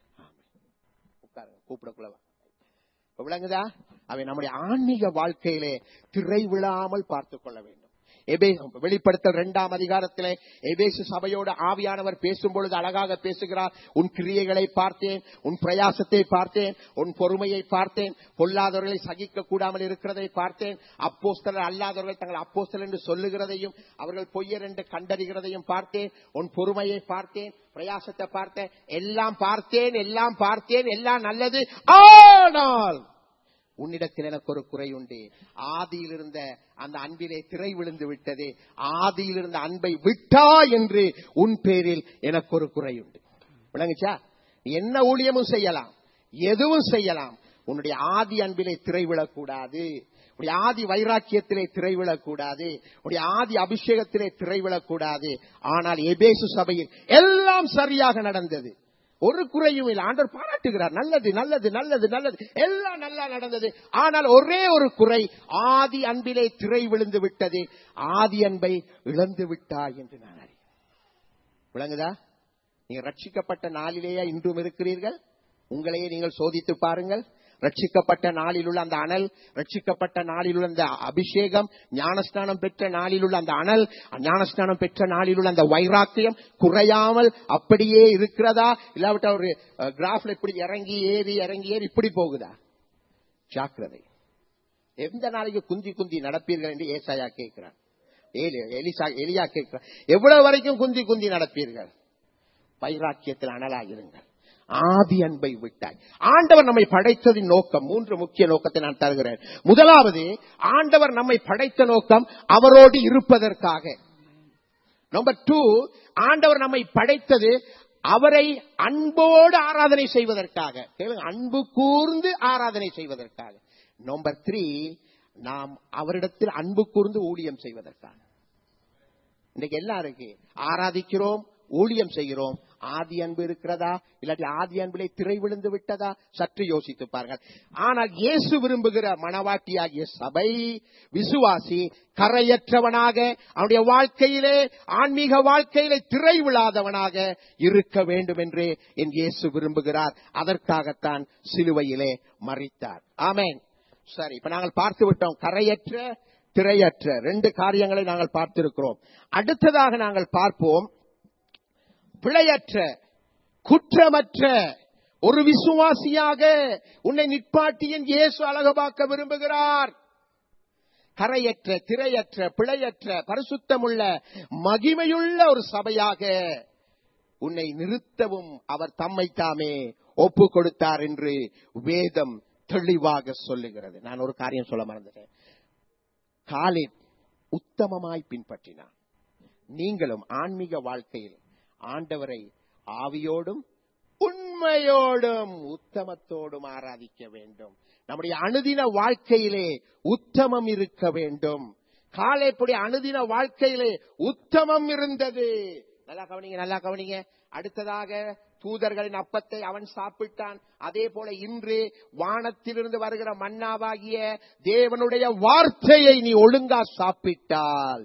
உட்காருங்க கூப்பிடக்குள்ளவா இப்ப விளங்குதா அவை நம்முடைய ஆன்மீக வாழ்க்கையிலே திரை விழாமல் பார்த்துக் கொள்ள வேண்டும் எபே வெளிப்படுத்தல் இரண்டாம் அதிகாரத்திலே எபேசு சபையோடு ஆவியானவர் பேசும்பொழுது அழகாக பேசுகிறார் உன் கிரியைகளை பார்த்தேன் உன் பிரயாசத்தை பார்த்தேன் உன் பொறுமையை பார்த்தேன் பொல்லாதவர்களை சகிக்க கூடாமல் இருக்கிறதை பார்த்தேன் அப்போஸ்தலர் அல்லாதவர்கள் தங்கள் அப்போஸ்தலர் என்று சொல்லுகிறதையும் அவர்கள் பொய்யர் என்று கண்டறிகிறதையும் பார்த்தேன் உன் பொறுமையை பார்த்தேன் பிரயாசத்தை பார்த்தேன் எல்லாம் பார்த்தேன் எல்லாம் பார்த்தேன் எல்லாம் நல்லது ஆனால் உன்னிடத்தில் எனக்கு ஒரு குறை உண்டு ஆதியில் இருந்த அந்த அன்பிலே திரை விழுந்து விட்டது ஆதியில் இருந்த அன்பை விட்டா என்று உன் பேரில் எனக்கு ஒரு குறை உண்டு விளங்குச்சா நீ என்ன ஊழியமும் செய்யலாம் எதுவும் செய்யலாம் உன்னுடைய ஆதி அன்பிலே திரை விழக்கூடாது உடைய ஆதி வைராக்கியத்திலே திரை விழக்கூடாது உடைய ஆதி அபிஷேகத்திலே திரை விழக்கூடாது ஆனால் எபேசு சபையில் எல்லாம் சரியாக நடந்தது ஒரு குறையும் இல்லை ஆண்டவர் பாராட்டுகிறார் நல்லது நல்லது நல்லது நல்லது எல்லாம் நல்லா நடந்தது ஆனால் ஒரே ஒரு குறை ஆதி அன்பிலே திரை விழுந்து விட்டது ஆதி அன்பை இழந்து விட்டாய் என்று நான் அறிகிறேன் விளங்குதா நீங்க ரட்சிக்கப்பட்ட நாளிலேயே இன்றும் இருக்கிறீர்கள் உங்களையே நீங்கள் சோதித்து பாருங்கள் ரட்சிக்கப்பட்ட நாளில் உள்ள அந்த அனல் ரட்சிக்கப்பட்ட நாளில் உள்ள அந்த அபிஷேகம் ஞானஸ்நானம் பெற்ற நாளில் உள்ள அந்த அனல் ஞானஸ்நானம் பெற்ற நாளில் உள்ள அந்த வைராக்கியம் குறையாமல் அப்படியே இருக்கிறதா இல்லாவிட்டா ஒரு கிராஃப்ல இப்படி இறங்கி ஏறி இறங்கி ஏறி இப்படி போகுதா ஜாக்கிரதை எந்த நாளைக்கு குந்தி குந்தி நடப்பீர்கள் என்று ஏசாயா கேட்கிறார் ஏலி- எலிசா எலியா கேட்கிறார் எவ்வளவு வரைக்கும் குந்தி குந்தி நடப்பீர்கள் வைராக்கியத்தில் அனலாகிருங்கள் ஆதி அன்பை விட்டாய் ஆண்டவர் நம்மை படைத்ததின் நோக்கம் மூன்று முக்கிய நோக்கத்தை நான் தருகிறேன் முதலாவது ஆண்டவர் நம்மை படைத்த நோக்கம் அவரோடு இருப்பதற்காக நம்பர் டூ ஆண்டவர் நம்மை படைத்தது அவரை அன்போடு ஆராதனை செய்வதற்காக கேளுங்க, அன்பு கூர்ந்து ஆராதனை செய்வதற்காக நம்பர் த்ரீ நாம் அவரிடத்தில் அன்பு கூர்ந்து ஊழியம் செய்வதற்காக இன்னைக்கு எல்லாம் இருக்கு ஆராதிக்கிறோம் ஊழியம் செய்கிறோம் ஆதி அன்பு இருக்கிறதா இல்லாட்டி ஆதி அன்பிலே திரை விழுந்து விட்டதா சற்று யோசித்து பாருங்கள் ஆனால் இயேசு விரும்புகிற மணவாட்டியாகிய சபை விசுவாசி கரையற்றவனாக அவனுடைய வாழ்க்கையிலே ஆன்மீக வாழ்க்கையிலே திரை விழாதவனாக இருக்க வேண்டும் என்று என் இயேசு விரும்புகிறார் அதற்காகத்தான் சிலுவையிலே மறித்தார் ஆமென் சரி இப்ப நாங்கள் பார்த்து விட்டோம் கரையற்ற திரையற்ற ரெண்டு காரியங்களை நாங்கள் பார்த்திருக்கிறோம் அடுத்ததாக நாங்கள் பார்ப்போம் பிழையற்ற குற்றமற்ற ஒரு விசுவாசியாக உன்னை நிற்பாட்டியின் இயேசு அழகபாக்க விரும்புகிறார் கரையற்ற திரையற்ற பிழையற்ற பரிசுத்தமுள்ள மகிமையுள்ள ஒரு சபையாக உன்னை நிறுத்தவும் அவர் தம்மை தாமே ஒப்பு கொடுத்தார் என்று வேதம் தெளிவாக சொல்லுகிறது நான் ஒரு காரியம் சொல்ல மறந்துட்டேன் காலித் உத்தமமாய் பின்பற்றினார் நீங்களும் ஆன்மீக வாழ்க்கையில் ஆண்டவரை ஆவியோடும் உண்மையோடும் உத்தமத்தோடும் ஆராதிக்க வேண்டும் நம்முடைய அனுதின வாழ்க்கையிலே உத்தமம் இருக்க வேண்டும் காலைப்புடைய அனுதின வாழ்க்கையிலே உத்தமம் இருந்தது நல்லா கவனிங்க நல்லா கவனிங்க அடுத்ததாக தூதர்களின் அப்பத்தை அவன் சாப்பிட்டான் அதே போல இன்று வானத்திலிருந்து வருகிற மன்னாவாகிய தேவனுடைய வார்த்தையை நீ ஒழுங்கா சாப்பிட்டால்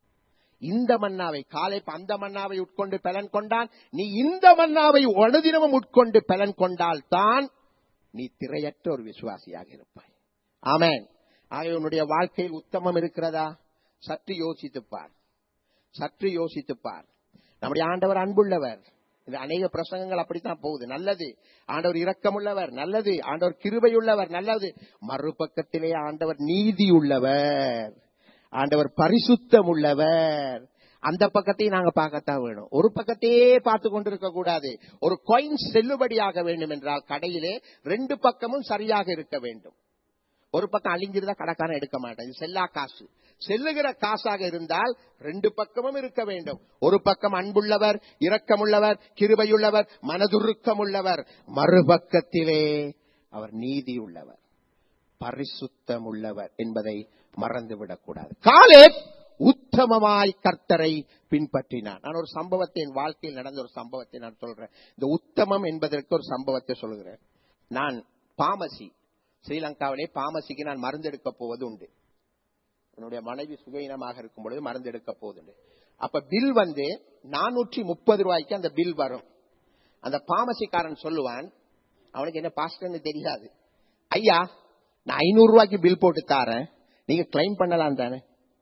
இந்த மன்னாவை காலை அந்த மன்னாவை உட்கொண்டு பலன் கொண்டான் நீ இந்த மன்னாவை அனுதினமும் உட்கொண்டு பலன் கொண்டால் தான் நீ திரையற்ற ஒரு விசுவாசியாக இருப்பாய் ஆமென் ஆகவே உன்னுடைய வாழ்க்கையில் உத்தமம் இருக்கிறதா சற்று யோசித்துப் பார் சற்று யோசித்துப் பார் நம்முடைய ஆண்டவர் அன்புள்ளவர் இந்த அநேக பிரசங்கங்கள் அப்படித்தான் போகுது நல்லது ஆண்டவர் இரக்கமுள்ளவர் நல்லது ஆண்டவர் கிருபையுள்ளவர் நல்லது மறுபக்கத்திலே ஆண்டவர் நீதி உள்ளவர் ஆண்டவர் பரிசுத்தம் உள்ளவர் அந்த பக்கத்தையும் நாங்க பார்க்கத்தான் வேணும் ஒரு பக்கத்தையே பார்த்து கொண்டிருக்க கூடாது ஒரு coin செல்லுபடியாக வேண்டும் என்றால் கடையிலே ரெண்டு பக்கமும் சரியாக இருக்க வேண்டும் ஒரு பக்கம் அழிஞ்சிருந்தா கடைக்காரன் எடுக்க மாட்டேன் இது செல்லா காசு செல்லுகிற காசாக இருந்தால் ரெண்டு பக்கமும் இருக்க வேண்டும் ஒரு பக்கம் அன்புள்ளவர் இரக்கமுள்ளவர் கிருபையுள்ளவர் மனதுருக்கமுள்ளவர் மறுபக்கத்திலே அவர் நீதி உள்ளவர் பரிசுத்தம் உள்ளவர் என்பதை மறந்துவிடக் கூடாது காலே உத்தமமாய் கர்த்தரை பின்பற்றினார் நான் ஒரு சம்பவத்தை என் வாழ்க்கையில் நடந்த ஒரு சம்பவத்தை நான் சொல்றேன் இந்த உத்தமம் என்பதற்கு ஒரு சம்பவத்தை சொல்கிறேன் நான் பாமசி ஸ்ரீலங்காவிலே பாமசிக்கு நான் மருந்தெடுக்க போவது உண்டு என்னுடைய மனைவி சுகையினமாக இருக்கும் பொழுது மருந்தெடுக்க போவதுண்டு அப்ப பில் வந்து நானூற்றி முப்பது ரூபாய்க்கு அந்த பில் வரும் அந்த பாமசிக்காரன் சொல்லுவான் அவனுக்கு என்ன பாஸ்டர்னு தெரியாது ஐயா நான் ஐநூறு ரூபாய்க்கு பில் போட்டு தாரேன் நீங்க கிளைம் பண்ணலாம் தானே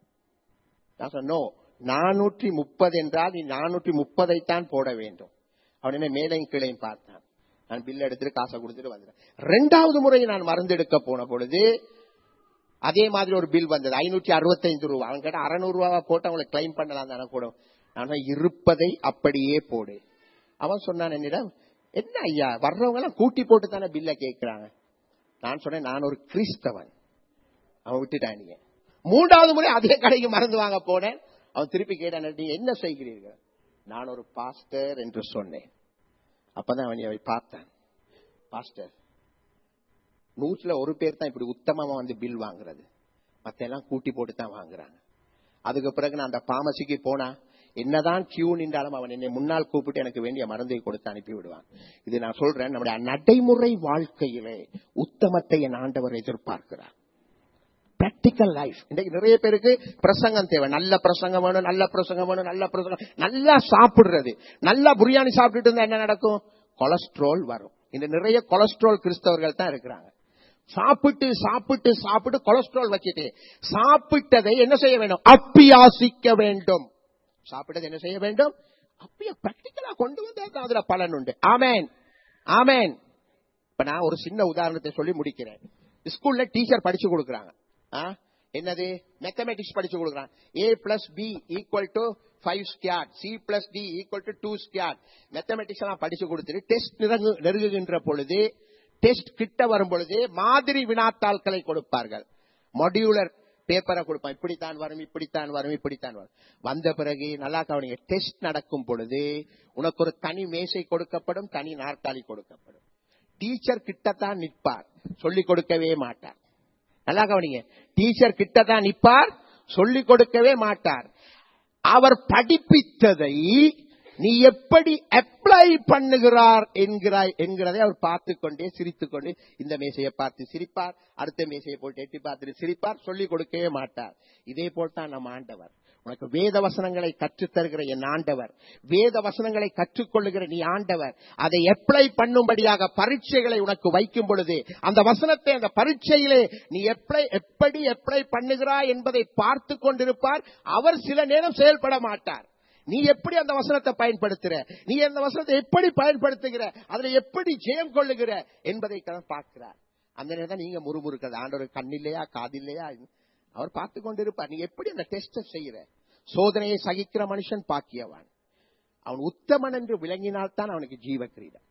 நான் சொன்னோ நானூற்றி முப்பது என்றால் நீ நானூற்றி முப்பதைத்தான் போட வேண்டும் அவன் என்ன மேலையும் கீழையும் பார்த்தான் நான் பில் எடுத்துட்டு காசை கொடுத்துட்டு வந்துட்டேன் ரெண்டாவது முறை நான் மருந்து எடுக்க போன பொழுது அதே மாதிரி ஒரு பில் வந்தது ஐநூற்றி அறுபத்தைந்து ரூபா அவன் கேட்ட அறுநூறு ரூபாவா போட்டு அவங்களை கிளைம் பண்ணலாம் தானே கூட நான் இருப்பதை அப்படியே போடு அவன் சொன்னான் என்னிடம் என்ன ஐயா வர்றவங்க எல்லாம் கூட்டி போட்டு தானே பில்ல கேட்கிறாங்க நான் சொன்னேன் நான் ஒரு கிறிஸ்தவன் அவன் விட்டுட்டான் நீங்க மூன்றாவது முறை அதே கடைக்கு மறந்து வாங்க போனேன் அவன் திருப்பி கேட்டான் நீங்க என்ன செய்கிறீர்கள் நான் ஒரு பாஸ்டர் என்று சொன்னேன் அப்பதான் அவன் அவை பார்த்தான் பாஸ்டர் நூற்றுல ஒரு பேர் தான் இப்படி உத்தமமா வந்து பில் வாங்குறது மத்த எல்லாம் கூட்டி போட்டு தான் வாங்குறாங்க அதுக்கு பிறகு நான் அந்த பாமசிக்கு போனா என்னதான் கியூ நின்றாலும் அவன் என்னை முன்னால் கூப்பிட்டு எனக்கு வேண்டிய மருந்தை கொடுத்து அனுப்பி விடுவான் இது நான் சொல்றேன் நம்முடைய நடைமுறை வாழ்க்கையிலே உத்தமத்தை என் ஆண்டவர் எதிர்பார்க்கிறார் பிராக்டிக்கல் லைஃப் இன்னைக்கு நிறைய பேருக்கு பிரசங்கம் தேவை நல்ல பிரசங்கம் வேணும் நல்ல பிரசங்கம் வேணும் நல்ல பிரசங்கம் நல்லா சாப்பிடுறது நல்லா பிரியாணி சாப்பிட்டுட்டு இருந்தா என்ன நடக்கும் கொலஸ்ட்ரால் வரும் இந்த நிறைய கொலஸ்ட்ரால் கிறிஸ்தவர்கள் தான் இருக்கிறாங்க சாப்பிட்டு சாப்பிட்டு சாப்பிட்டு கொலஸ்ட்ரால் வச்சுட்டு சாப்பிட்டதை என்ன செய்ய வேண்டும் அப்பியாசிக்க வேண்டும் சாப்பிட்டதை என்ன செய்ய வேண்டும் அப்படியே பிராக்டிக்கலா கொண்டு வந்தா தான் அதுல பலன் உண்டு ஆமேன் ஆமேன் இப்ப நான் ஒரு சின்ன உதாரணத்தை சொல்லி முடிக்கிறேன் ஸ்கூல்ல டீச்சர் படிச்சு கொடுக்கறாங்க ஆ? என்னது மேத்தமெட்டிக்ஸ் படிச்சு கொடுக்கறான் A plus B equal to five squared C plus D equal to two squared mathematics எல்லாம் படிச்சு கொடுத்துட்டு டெஸ்ட் நெருங்குகின்ற பொழுது டெஸ்ட் கிட்ட வரும் பொழுது மாதிரி வினாத்தாள்களை கொடுப்பார்கள் மாடியூலர் பேப்பரை கொடுப்பான் இப்படித்தான் வரும் இப்படித்தான் வரும் இப்படித்தான் வரும் வந்த பிறகு நல்லா கவனிங்க டெஸ்ட் நடக்கும் பொழுது உனக்கு ஒரு தனி மேசை கொடுக்கப்படும் தனி நாற்காலி கொடுக்கப்படும் டீச்சர் கிட்டத்தான் நிற்பார் சொல்லிக் கொடுக்கவே மாட்டார் நல்லா கவனிங்க டீச்சர் கிட்டதான் நிற்பார் சொல்லிக் கொடுக்கவே மாட்டார் அவர் படிப்பித்ததை நீ எப்படி அப்ளை பண்ணுகிறார் என்கிறாய் என்கிறதை அவர் பார்த்து கொண்டே சிரித்துக் கொண்டு இந்த மேசையை பார்த்து சிரிப்பார் அடுத்த மேசையை போட்டு எட்டி பார்த்துட்டு சிரிப்பார் சொல்லிக் கொடுக்கவே மாட்டார் இதே போல் தான் நம் ஆண்டவர் உனக்கு வேத வசனங்களை கற்றுத் தருகிற என் ஆண்டவர் வேத வசனங்களை கற்றுக்கொள்ளுகிற நீ ஆண்டவர் அதை அப்ளை பண்ணும்படியாக பரீட்சைகளை உனக்கு வைக்கும் பொழுது அந்த வசனத்தை அந்த பரீட்சையிலே நீ எப்படி எப்படி அப்ளை பண்ணுகிறாய் என்பதை பார்த்து கொண்டிருப்பார் அவர் சில நேரம் செயல்பட மாட்டார் நீ எப்படி அந்த வசனத்தை பயன்படுத்துற நீ அந்த வசனத்தை எப்படி பயன்படுத்துகிற அதுல எப்படி ஜெயம் கொள்ளுகிற என்பதை பார்க்கிறார் அந்த நேரம் தான் நீங்க முறுமுறுக்கிறது ஆண்டவர் கண்ணில்லையா காதில்லையா அவர் பார்த்து கொண்டிருப்பார் நீ எப்படி அந்த டெஸ்ட செய்யற சோதனையை சகிக்கிற மனுஷன் பாக்கியவான் அவன் உத்தமன் என்று விளங்கினால்தான் அவனுக்கு ஜீவ கிரீடம்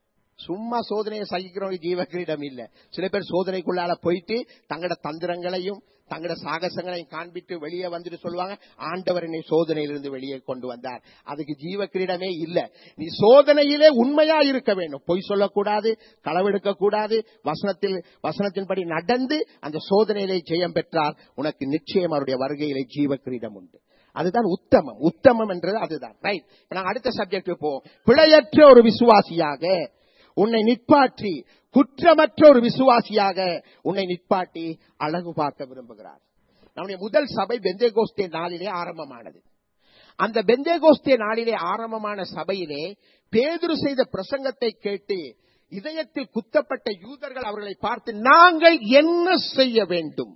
சும்மா சோதனையை சகிக்கிறவங்க ஜீவ கிரீடம் இல்ல சில பேர் சோதனைக்குள்ளால போயிட்டு தங்களோட தந்திரங்களையும் தங்களோட சாகசங்களையும் காண்பித்து வெளியே வந்துட்டு சொல்லுவாங்க ஆண்டவர் என்னை சோதனையிலிருந்து வெளியே கொண்டு வந்தார் அதுக்கு ஜீவ கிரீடமே இல்ல நீ சோதனையிலே உண்மையா இருக்க வேண்டும் பொய் சொல்லக்கூடாது களவெடுக்க கூடாது வசனத்தில் வசனத்தின்படி நடந்து அந்த சோதனையிலே ஜெயம் பெற்றால் உனக்கு நிச்சயம் அவருடைய வருகையிலே ஜீவ கிரீடம் உண்டு அதுதான் உத்தமம் உத்தமம் என்றது அதுதான் ரைட் நாங்க அடுத்த சப்ஜெக்ட் போவோம் பிழையற்ற ஒரு விசுவாசியாக உன்னை நிற்பாற்றி குற்றமற்ற ஒரு விசுவாசியாக உன்னை நிற்பாட்டி அழகு பார்க்க விரும்புகிறார் நம்முடைய முதல் சபை பெந்தேகோஸ்தே நாளிலே ஆரம்பமானது அந்த பெந்தேகோஸ்தே நாளிலே ஆரம்பமான சபையிலே பேதுரு செய்த பிரசங்கத்தை கேட்டு இதயத்தில் குத்தப்பட்ட யூதர்கள் அவர்களை பார்த்து நாங்கள் என்ன செய்ய வேண்டும்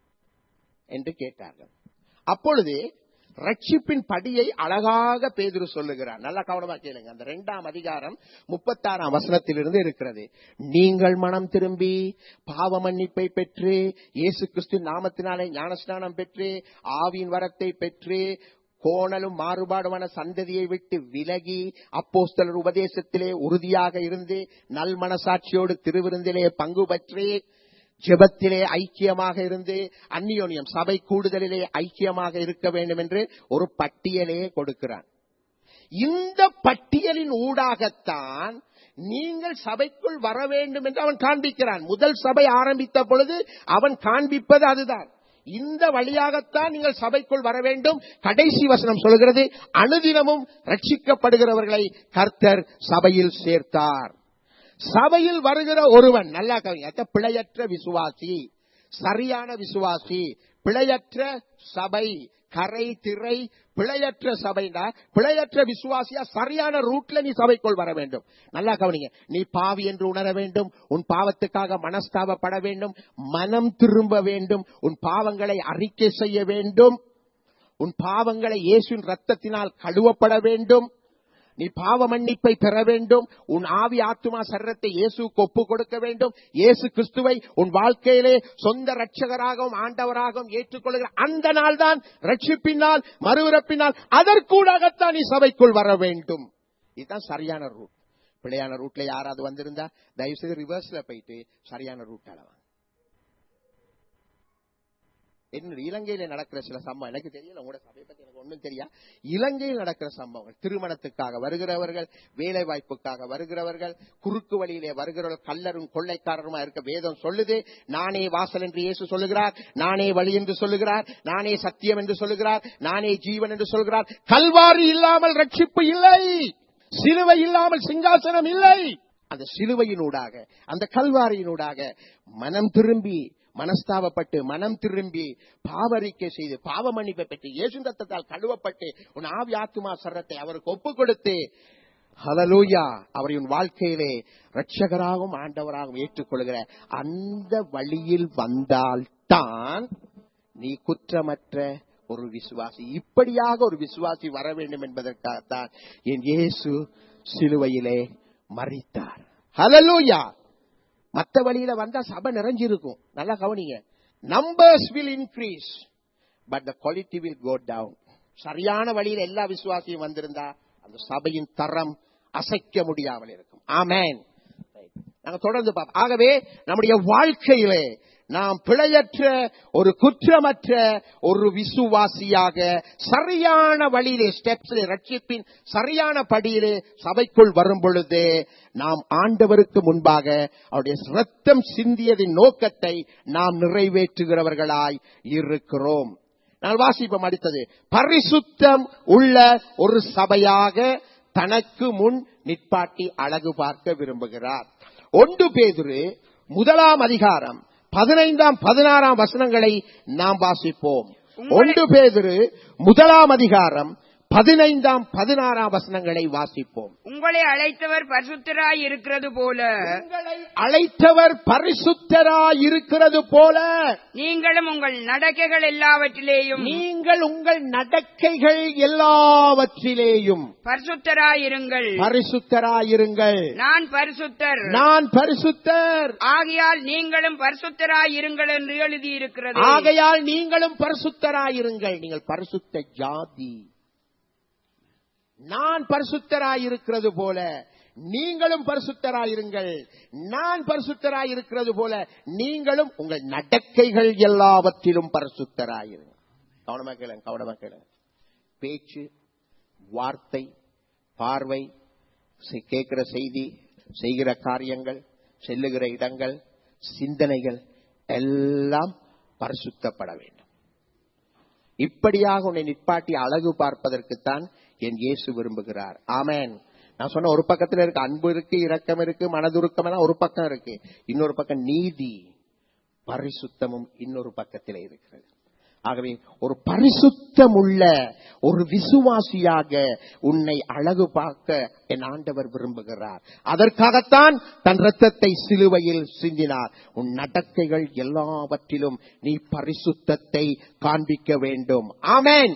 என்று கேட்டார்கள் அப்பொழுது ரட்சிப்பின் படியை அழகாக பேதுரு சொல்லுகிறார் நல்ல கவனமா கேளுங்க அந்த இரண்டாம் அதிகாரம் முப்பத்தாறாம் வசனத்திலிருந்து இருக்கிறது நீங்கள் மனம் திரும்பி பாவ மன்னிப்பை பெற்று இயேசு கிறிஸ்து நாமத்தினாலே ஞானஸ்நானம் பெற்று ஆவியின் வரத்தை பெற்று கோணலும் மாறுபாடுமான சந்ததியை விட்டு விலகி அப்போஸ்தலர் உபதேசத்திலே உறுதியாக இருந்து நல் மனசாட்சியோடு திருவிருந்திலே பங்கு பற்றி ஜெபத்திலே ஐக்கியமாக இருந்து அந்நியோனியம் சபை கூடுதலிலே ஐக்கியமாக இருக்க வேண்டும் என்று ஒரு பட்டியலே கொடுக்கிறான் இந்த பட்டியலின் ஊடாகத்தான் நீங்கள் சபைக்குள் வர வேண்டும் என்று அவன் காண்பிக்கிறான் முதல் சபை ஆரம்பித்த பொழுது அவன் காண்பிப்பது அதுதான் இந்த வழியாகத்தான் நீங்கள் சபைக்குள் வர வேண்டும் கடைசி வசனம் சொல்கிறது அனுதினமும் ரட்சிக்கப்படுகிறவர்களை கர்த்தர் சபையில் சேர்த்தார் சபையில் வருகிற ஒருவன் நல்லா கவிஞர் பிழையற்ற விசுவாசி சரியான விசுவாசி பிழையற்ற சபை கரை திரை பிழையற்ற சபைனா பிழையற்ற விசுவாசியா சரியான ரூட்ல நீ சபைக்குள் வர வேண்டும் நல்லா கவனிங்க நீ பாவி என்று உணர வேண்டும் உன் பாவத்துக்காக மனஸ்தாபப்பட வேண்டும் மனம் திரும்ப வேண்டும் உன் பாவங்களை அறிக்கை செய்ய வேண்டும் உன் பாவங்களை இயேசுவின் ரத்தத்தினால் கழுவப்பட வேண்டும் நீ பாவ மன்னிப்பை பெற வேண்டும் உன் ஆவி ஆத்துமா சரீரத்தை இயேசுக்கு ஒப்பு கொடுக்க வேண்டும் இயேசு கிறிஸ்துவை உன் வாழ்க்கையிலே சொந்த ரட்சகராகவும் ஆண்டவராகவும் ஏற்றுக்கொள்கிற அந்த நாள் தான் ரட்சிப்பினால் மறுவிறப்பினால் அதற்கூடாகத்தான் நீ சபைக்குள் வர வேண்டும் இதுதான் சரியான ரூட் பிள்ளையான ரூட்ல யாராவது வந்திருந்தா தயவு செய்து ரிவர்ஸ்ல போயிட்டு சரியான ரூட் அளவாங்க என்ன இலங்கையில நடக்கிற சில சம்பவம் எனக்கு தெரியல உங்களோட சபையை பத்தி எனக்கு ஒண்ணும் தெரியா இலங்கையில் நடக்கிற சம்பவங்கள் திருமணத்துக்காக வருகிறவர்கள் வேலை வாய்ப்புக்காக வருகிறவர்கள் குறுக்கு வழியிலே வருகிறவர்கள் கல்லரும் கொள்ளைக்காரருமா இருக்க வேதம் சொல்லுது நானே வாசல் என்று இயேசு சொல்லுகிறார் நானே வழி என்று சொல்லுகிறார் நானே சத்தியம் என்று சொல்லுகிறார் நானே ஜீவன் என்று சொல்கிறார் கல்வாரி இல்லாமல் ரட்சிப்பு இல்லை சிலுவை இல்லாமல் சிங்காசனம் இல்லை அந்த சிலுவையினூடாக அந்த கல்வாரியினூடாக மனம் திரும்பி மனஸ்தாபப்பட்டு மனம் திரும்பி பாவரிக்கை செய்து பாவ மன்னிப்பை பெற்று இயேசு தத்தத்தால் கழுவப்பட்டு உன் ஆவி ஆத்துமா சரத்தை அவருக்கு ஒப்பு கொடுத்து ஹலலூயா அவரை உன் வாழ்க்கையிலே ரட்சகராகவும் ஆண்டவராகவும் ஏற்றுக்கொள்கிற அந்த வழியில் வந்தால்தான் நீ குற்றமற்ற ஒரு விசுவாசி இப்படியாக ஒரு விசுவாசி வர வேண்டும் என்பதற்காகத்தான் என் இயேசு சிலுவையிலே மறித்தார் ஹலலூயா மத்த வழியில வந்தா சபை நிறைஞ்சிருக்கும் நல்லா கவனிங்க numbers will increase but the quality will go down சரியான வழியில் எல்லா விசுவாசியும் வந்திருந்தா அந்த சபையின் தரம் அசைக்க முடியாமல் இருக்கும் ஆமென் நாங்க தொடர்ந்து பார்ப்போம் ஆகவே நம்முடைய வாழ்க்கையிலே நாம் பிழையற்ற ஒரு குற்றமற்ற ஒரு விசுவாசியாக சரியான வழியிலே ஸ்டெப்ஸிலே ரட்சிப்பின் சரியான படியிலே சபைக்குள் வரும் பொழுது நாம் ஆண்டவருக்கு முன்பாக அவருடைய ரத்தம் சிந்தியதின் நோக்கத்தை நாம் நிறைவேற்றுகிறவர்களாய் இருக்கிறோம் நான் வாசிப்போம் அடுத்தது பரிசுத்தம் உள்ள ஒரு சபையாக தனக்கு முன் நிற்பாட்டி அழகு பார்க்க விரும்புகிறார் ஒன்று பேதுரு முதலாம் அதிகாரம் பதினைந்தாம் பதினாறாம் வசனங்களை நாம் வாசிப்போம் ஒன்று பேதுரு முதலாம் அதிகாரம் பதினைந்தாம் பதினாறாம் வசனங்களை வாசிப்போம் உங்களை அழைத்தவர் பரிசுத்தராய் இருக்கிறது போல உங்களை அழைத்தவர் பரிசுத்தராய் இருக்கிறது போல நீங்களும் உங்கள் நடக்கைகள் எல்லாவற்றிலேயும் நீங்கள் உங்கள் நடக்கைகள் எல்லாவற்றிலேயும் பரிசுத்தராயிருங்கள் பரிசுத்தராயிருங்கள் நான் பரிசுத்தர் நான் பரிசுத்தர் ஆகையால் நீங்களும் பரிசுத்தராயிருங்கள் என்று எழுதியிருக்கிறது ஆகையால் நீங்களும் பரிசுத்தராயிருங்கள் நீங்கள் பரிசுத்த ஜாதி நான் பரிசுத்தராயிருக்கிறது போல நீங்களும் பரிசுத்தராயிருங்கள் நான் பரிசுத்தராயிருக்கிறது போல நீங்களும் உங்கள் நடக்கைகள் எல்லாவற்றிலும் பரிசுத்தராயிருங்கள் கவனமா கேளுங்க கவனமா கேளுங்க பேச்சு வார்த்தை பார்வை செ- கேட்கிற செய்தி செய்கிற காரியங்கள் செல்லுகிற இடங்கள் சிந்தனைகள் எல்லாம் பரிசுத்தப்பட வேண்டும் இப்படியாக உன்னை நிப்பாட்டி அழகு பார்ப்பதற்குத்தான் என் இயேசு விரும்புகிறார் ஆமென் நான் சொன்ன ஒரு பக்கத்துல இருக்கு அன்பு இருக்கு இரக்கம் இருக்கு மனதுருக்கம் எல்லாம் ஒரு பக்கம் இருக்கு இன்னொரு பக்கம் நீதி பரிசுத்தமும் இன்னொரு பக்கத்தில் இருக்கிறது ஆகவே ஒரு பரிசுத்தம் உள்ள ஒரு விசுவாசியாக உன்னை அழகு பார்க்க என் ஆண்டவர் விரும்புகிறார் அதற்காகத்தான் தன் ரத்தத்தை சிலுவையில் சிந்தினார் உன் நடக்கைகள் எல்லாவற்றிலும் நீ பரிசுத்தத்தை காண்பிக்க வேண்டும் ஆமென்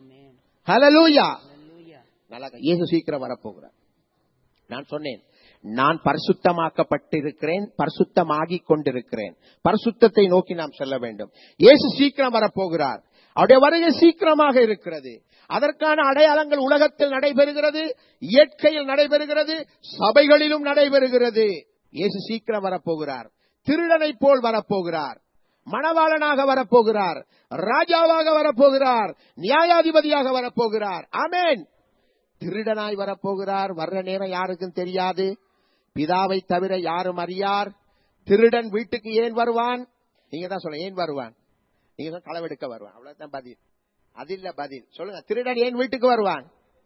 ஹalleluya நல்லா இருக்கு. இயேசு சீக்கிரம் வரப்போகிறார் நான் சொன்னேன் நான் பரிசுத்தமாக்கப்பட்டிருக்கிறேன் பரிசுத்தமாகிக் கொண்டிருக்கிறேன் பரிசுத்தத்தை நோக்கி நாம் செல்ல வேண்டும் இயேசு சீக்கிரம் வரப்போகிறார் அவருடைய வருகை சீக்கிரமாக இருக்கிறது அதற்கான அடையாளங்கள் உலகத்தில் நடைபெறுகிறது இயற்கையில் நடைபெறுகிறது சபைகளிலும் நடைபெறுகிறது இயேசு சீக்கிரம் வரப்போகிறார் திருடனைப் போல் வரப்போகிறார் மணவாளனாக வரப்போகிறார் ராஜாவாக வரப்போகிறார் நியாயாதிபதியாக வரப்போகிறார் ஆமென் திருடனாய் வரப்போகிறார் வர்ற நேரம் யாருக்கும் தெரியாது பிதாவை தவிர யாரும் அறியார் திருடன் வீட்டுக்கு ஏன் வருவான் நீங்க தான் சொல்ல ஏன் வருவான் நீங்க தான் களவெடுக்க வருவான் அவ்வளவுதான் பதில் அது இல்ல பதில் சொல்லுங்க திருடன் ஏன் வீட்டுக்கு வருவான்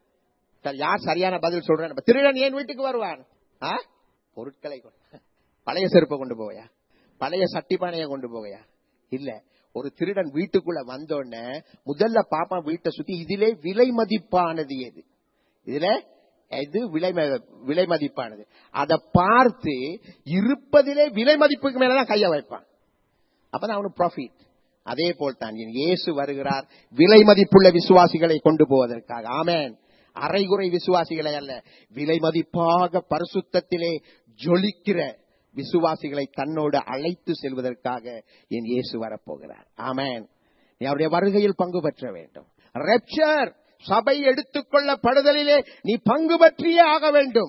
சரி யார் சரியான பதில் சொல்றேன் திருடன் ஏன் வீட்டுக்கு வருவான் ஆ? பொருட்களை கொண்டு பழைய செருப்பை கொண்டு போவையா பழைய சட்டி பானையை கொண்டு போவையா இல்ல ஒரு திருடன் வீட்டுக்குள்ள வந்தோடனே முதல்ல பாப்பா வீட்டை சுத்தி இதிலே விலை மதிப்பானது எது இதுல எது விலை ம- விலை மதிப்பானது அதை பார்த்து இருப்பதிலே விலை மதிப்புக்கு மேலதான் கைய வைப்பான் அப்பதான் அவனுக்கு ப்ராஃபிட் அதே போல் தான் என் இயேசு வருகிறார் விலை மதிப்புள்ள விசுவாசிகளை கொண்டு போவதற்காக ஆமென் அரைகுறை விசுவாசிகளை அல்ல விலை மதிப்பாக பரிசுத்தத்திலே ஜொலிக்கிற விசுவாசிகளை தன்னோடு அழைத்து செல்வதற்காக என் இயேசு வரப்போகிறார் ஆமென் நீ அவருடைய வருகையில் பங்கு பெற்ற வேண்டும் ரெப்சர் சபை எடுத்துக்கொள்ளப்படுதலிலே நீ பங்கு பற்றியே ஆக வேண்டும்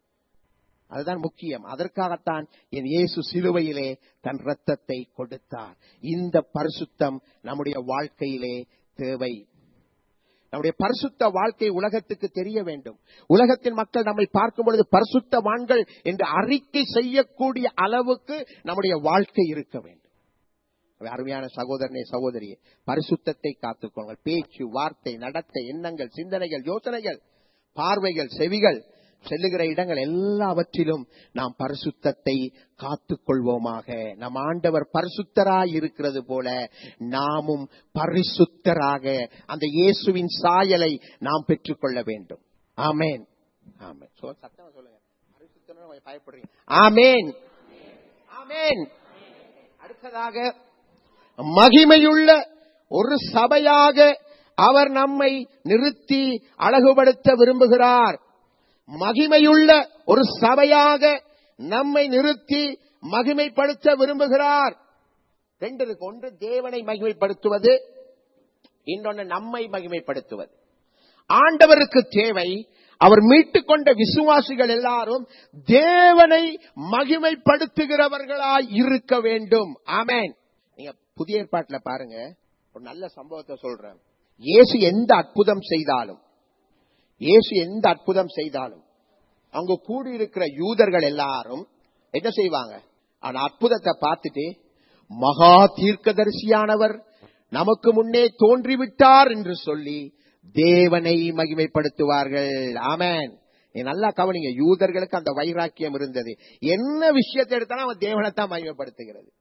அதுதான் முக்கியம் அதற்காகத்தான் என் இயேசு சிலுவையிலே தன் ரத்தத்தை கொடுத்தார் இந்த பரிசுத்தம் நம்முடைய வாழ்க்கையிலே தேவை நம்முடைய பரிசுத்த வாழ்க்கை உலகத்துக்கு தெரிய வேண்டும் உலகத்தின் மக்கள் நம்மை பார்க்கும் பொழுது பரிசுத்தவான்கள் என்று அறிக்கை செய்யக்கூடிய அளவுக்கு நம்முடைய வாழ்க்கை இருக்க வேண்டும் அருமையான சகோதரனே சகோதரியே பரிசுத்தத்தை காத்துக்கொள்ளுங்கள் பேச்சு வார்த்தை நடத்தை எண்ணங்கள் சிந்தனைகள் யோசனைகள் பார்வைகள் செவிகள் செல்லுகிற இடங்கள் எல்லாவற்றிலும் நாம் பரிசுத்தத்தை காத்துக்கொள்வோமாக நம் ஆண்டவர் பரிசுத்தராய் இருக்கிறது போல நாமும் பரிசுத்தராக அந்த இயேசுவின் சாயலை நாம் பெற்றுக்கொள்ள வேண்டும் ஆமேன் ஆமேன் சொ- சத்தமா சொல்லுங்க பரிசுத்தன்னு பயப்படுறீங்க ஆமேன் ஆமேன் அடுத்ததாக மகிமையுள்ள ஒரு சபையாக அவர் நம்மை நிறுத்தி அழகுபடுத்த விரும்புகிறார் மகிமையுள்ள ஒரு சபையாக நம்மை நிறுத்தி மகிமைப்படுத்த விரும்புகிறார் ரெண்டு இருக்கு ஒன்று தேவனை மகிமைப்படுத்துவது இன்னொன்னு நம்மை மகிமைப்படுத்துவது ஆண்டவருக்கு தேவை அவர் மீட்டுக் கொண்ட விசுவாசிகள் எல்லாரும் தேவனை மகிமைப்படுத்துகிறவர்களாய் இருக்க வேண்டும் ஆமென் நீங்க புதிய ஏற்பாட்டுல பாருங்க ஒரு நல்ல சம்பவத்தை சொல்றேன் இயேசு எந்த அற்புதம் செய்தாலும் இயேசு எந்த அற்புதம் செய்தாலும் அங்க கூடியிருக்கிற யூதர்கள் எல்லாரும் என்ன செய்வாங்க அந்த அற்புதத்தை பார்த்துட்டு மகா தீர்க்கதரிசியானவர் நமக்கு முன்னே தோன்றிவிட்டார் என்று சொல்லி தேவனை மகிமைப்படுத்துவார்கள் ஆமென் நீ நல்லா கவனிங்க யூதர்களுக்கு அந்த வைராக்கியம் இருந்தது என்ன விஷயத்தை எடுத்தாலும் அவன் தேவனைத்தான் மகிமைப்படுத்துகிறது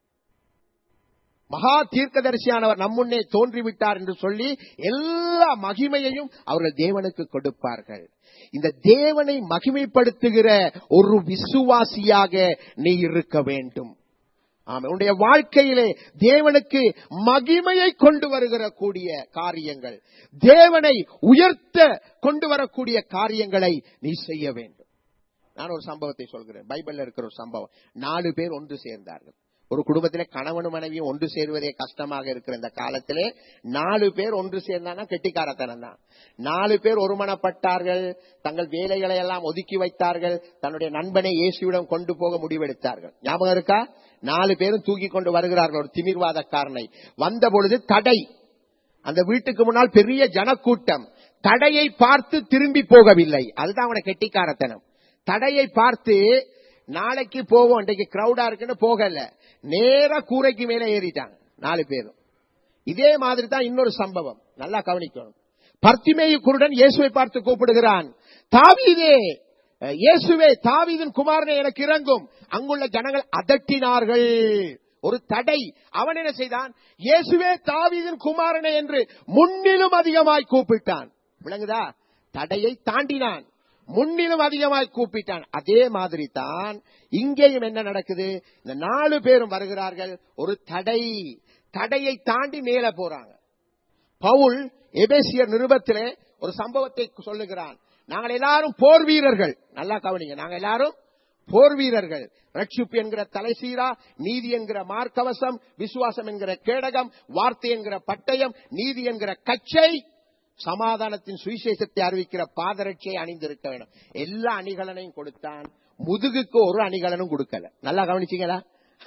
மகா தீர்க்கதரிசியானவர் நம்முன்னே தோன்றிவிட்டார் என்று சொல்லி எல்லா மகிமையையும் அவர்கள் தேவனுக்கு கொடுப்பார்கள் இந்த தேவனை மகிமைப்படுத்துகிற ஒரு விசுவாசியாக நீ இருக்க வேண்டும் ஆமா உன்னுடைய வாழ்க்கையிலே தேவனுக்கு மகிமையை கொண்டு வருகிற கூடிய காரியங்கள் தேவனை உயர்த்த கொண்டு வரக்கூடிய காரியங்களை நீ செய்ய வேண்டும் நான் ஒரு சம்பவத்தை சொல்கிறேன் பைபிள்ல இருக்கிற ஒரு சம்பவம் நாலு பேர் ஒன்று சேர்ந்தார்கள் ஒரு குடும்பத்திலே கணவனும் மனைவியும் ஒன்று சேருவதே கஷ்டமாக இருக்கிற இந்த காலத்திலே நாலு பேர் ஒன்று சேர்ந்தானா கெட்டிக்காரத்தனம் தான் நாலு பேர் ஒருமனப்பட்டார்கள் தங்கள் வேலைகளை எல்லாம் ஒதுக்கி வைத்தார்கள் தன்னுடைய நண்பனை இயேசுவிடம் கொண்டு போக முடிவெடுத்தார்கள் ஞாபகம் இருக்கா நாலு பேரும் தூக்கி கொண்டு வருகிறார்கள் ஒரு திமிர்வாதக்காரனை வந்த பொழுது தடை அந்த வீட்டுக்கு முன்னால் பெரிய ஜனக்கூட்டம் தடையை பார்த்து திரும்பி போகவில்லை அதுதான் அவனை கெட்டிக்காரத்தனம் தடையை பார்த்து நாளைக்கு போவோம் இன்றைக்கு கிரௌடா இருக்குன்னு போகல நேரா கூரைக்கு மேல ஏறிட்டாங்க நாலு பேரும் இதே மாதிரி தான் இன்னொரு சம்பவம் நல்லா கவனிக்கணும் பர்த்திமேயு குருடன் இயேசுவை பார்த்து கூப்பிடுகிறான் தாவீதே அஹ், இயேசுவே தாவீதின் குமாரனை எனக்கு இறங்கும் அங்குள்ள ஜனங்கள் அதட்டினார்கள் ஒரு தடை அவன் என்ன செய்தான் இயேசுவே தாவீதின் குமாரனை என்று முன்னிலும் அதிகமாய் கூப்பிட்டான் விளங்குதா தடையை தாண்டினான் முன்னிலும் அதிகமாய் கூப்பிட்டான் அதே மாதிரி தான் இங்கேயும் என்ன நடக்குது இந்த நாலு பேரும் வருகிறார்கள் ஒரு தடை தடையை தாண்டி மேல போறாங்க பவுல் எபேசியர் நிருபத்திலே ஒரு சம்பவத்தை சொல்லுகிறான் நாங்கள் எல்லாரும் போர் வீரர்கள் நல்லா கவனிங்க நாங்க எல்லாரும் போர் வீரர்கள் ரட்சிப்பு என்கிற தலைசீரா நீதி என்கிற மார்க்கவசம் விசுவாசம் என்கிற கேடகம் வார்த்தை என்கிற பட்டயம் நீதி என்கிற கச்சை சமாதானத்தின் சுவிசேஷத்தை அறிவிக்கிற பாதரட்சியை அணிந்திருக்க வேண்டும் எல்லா அணிகலனையும் கொடுத்தான் முதுகுக்கு ஒரு அணிகலனும் கொடுக்கல நல்லா கவனிச்சீங்களா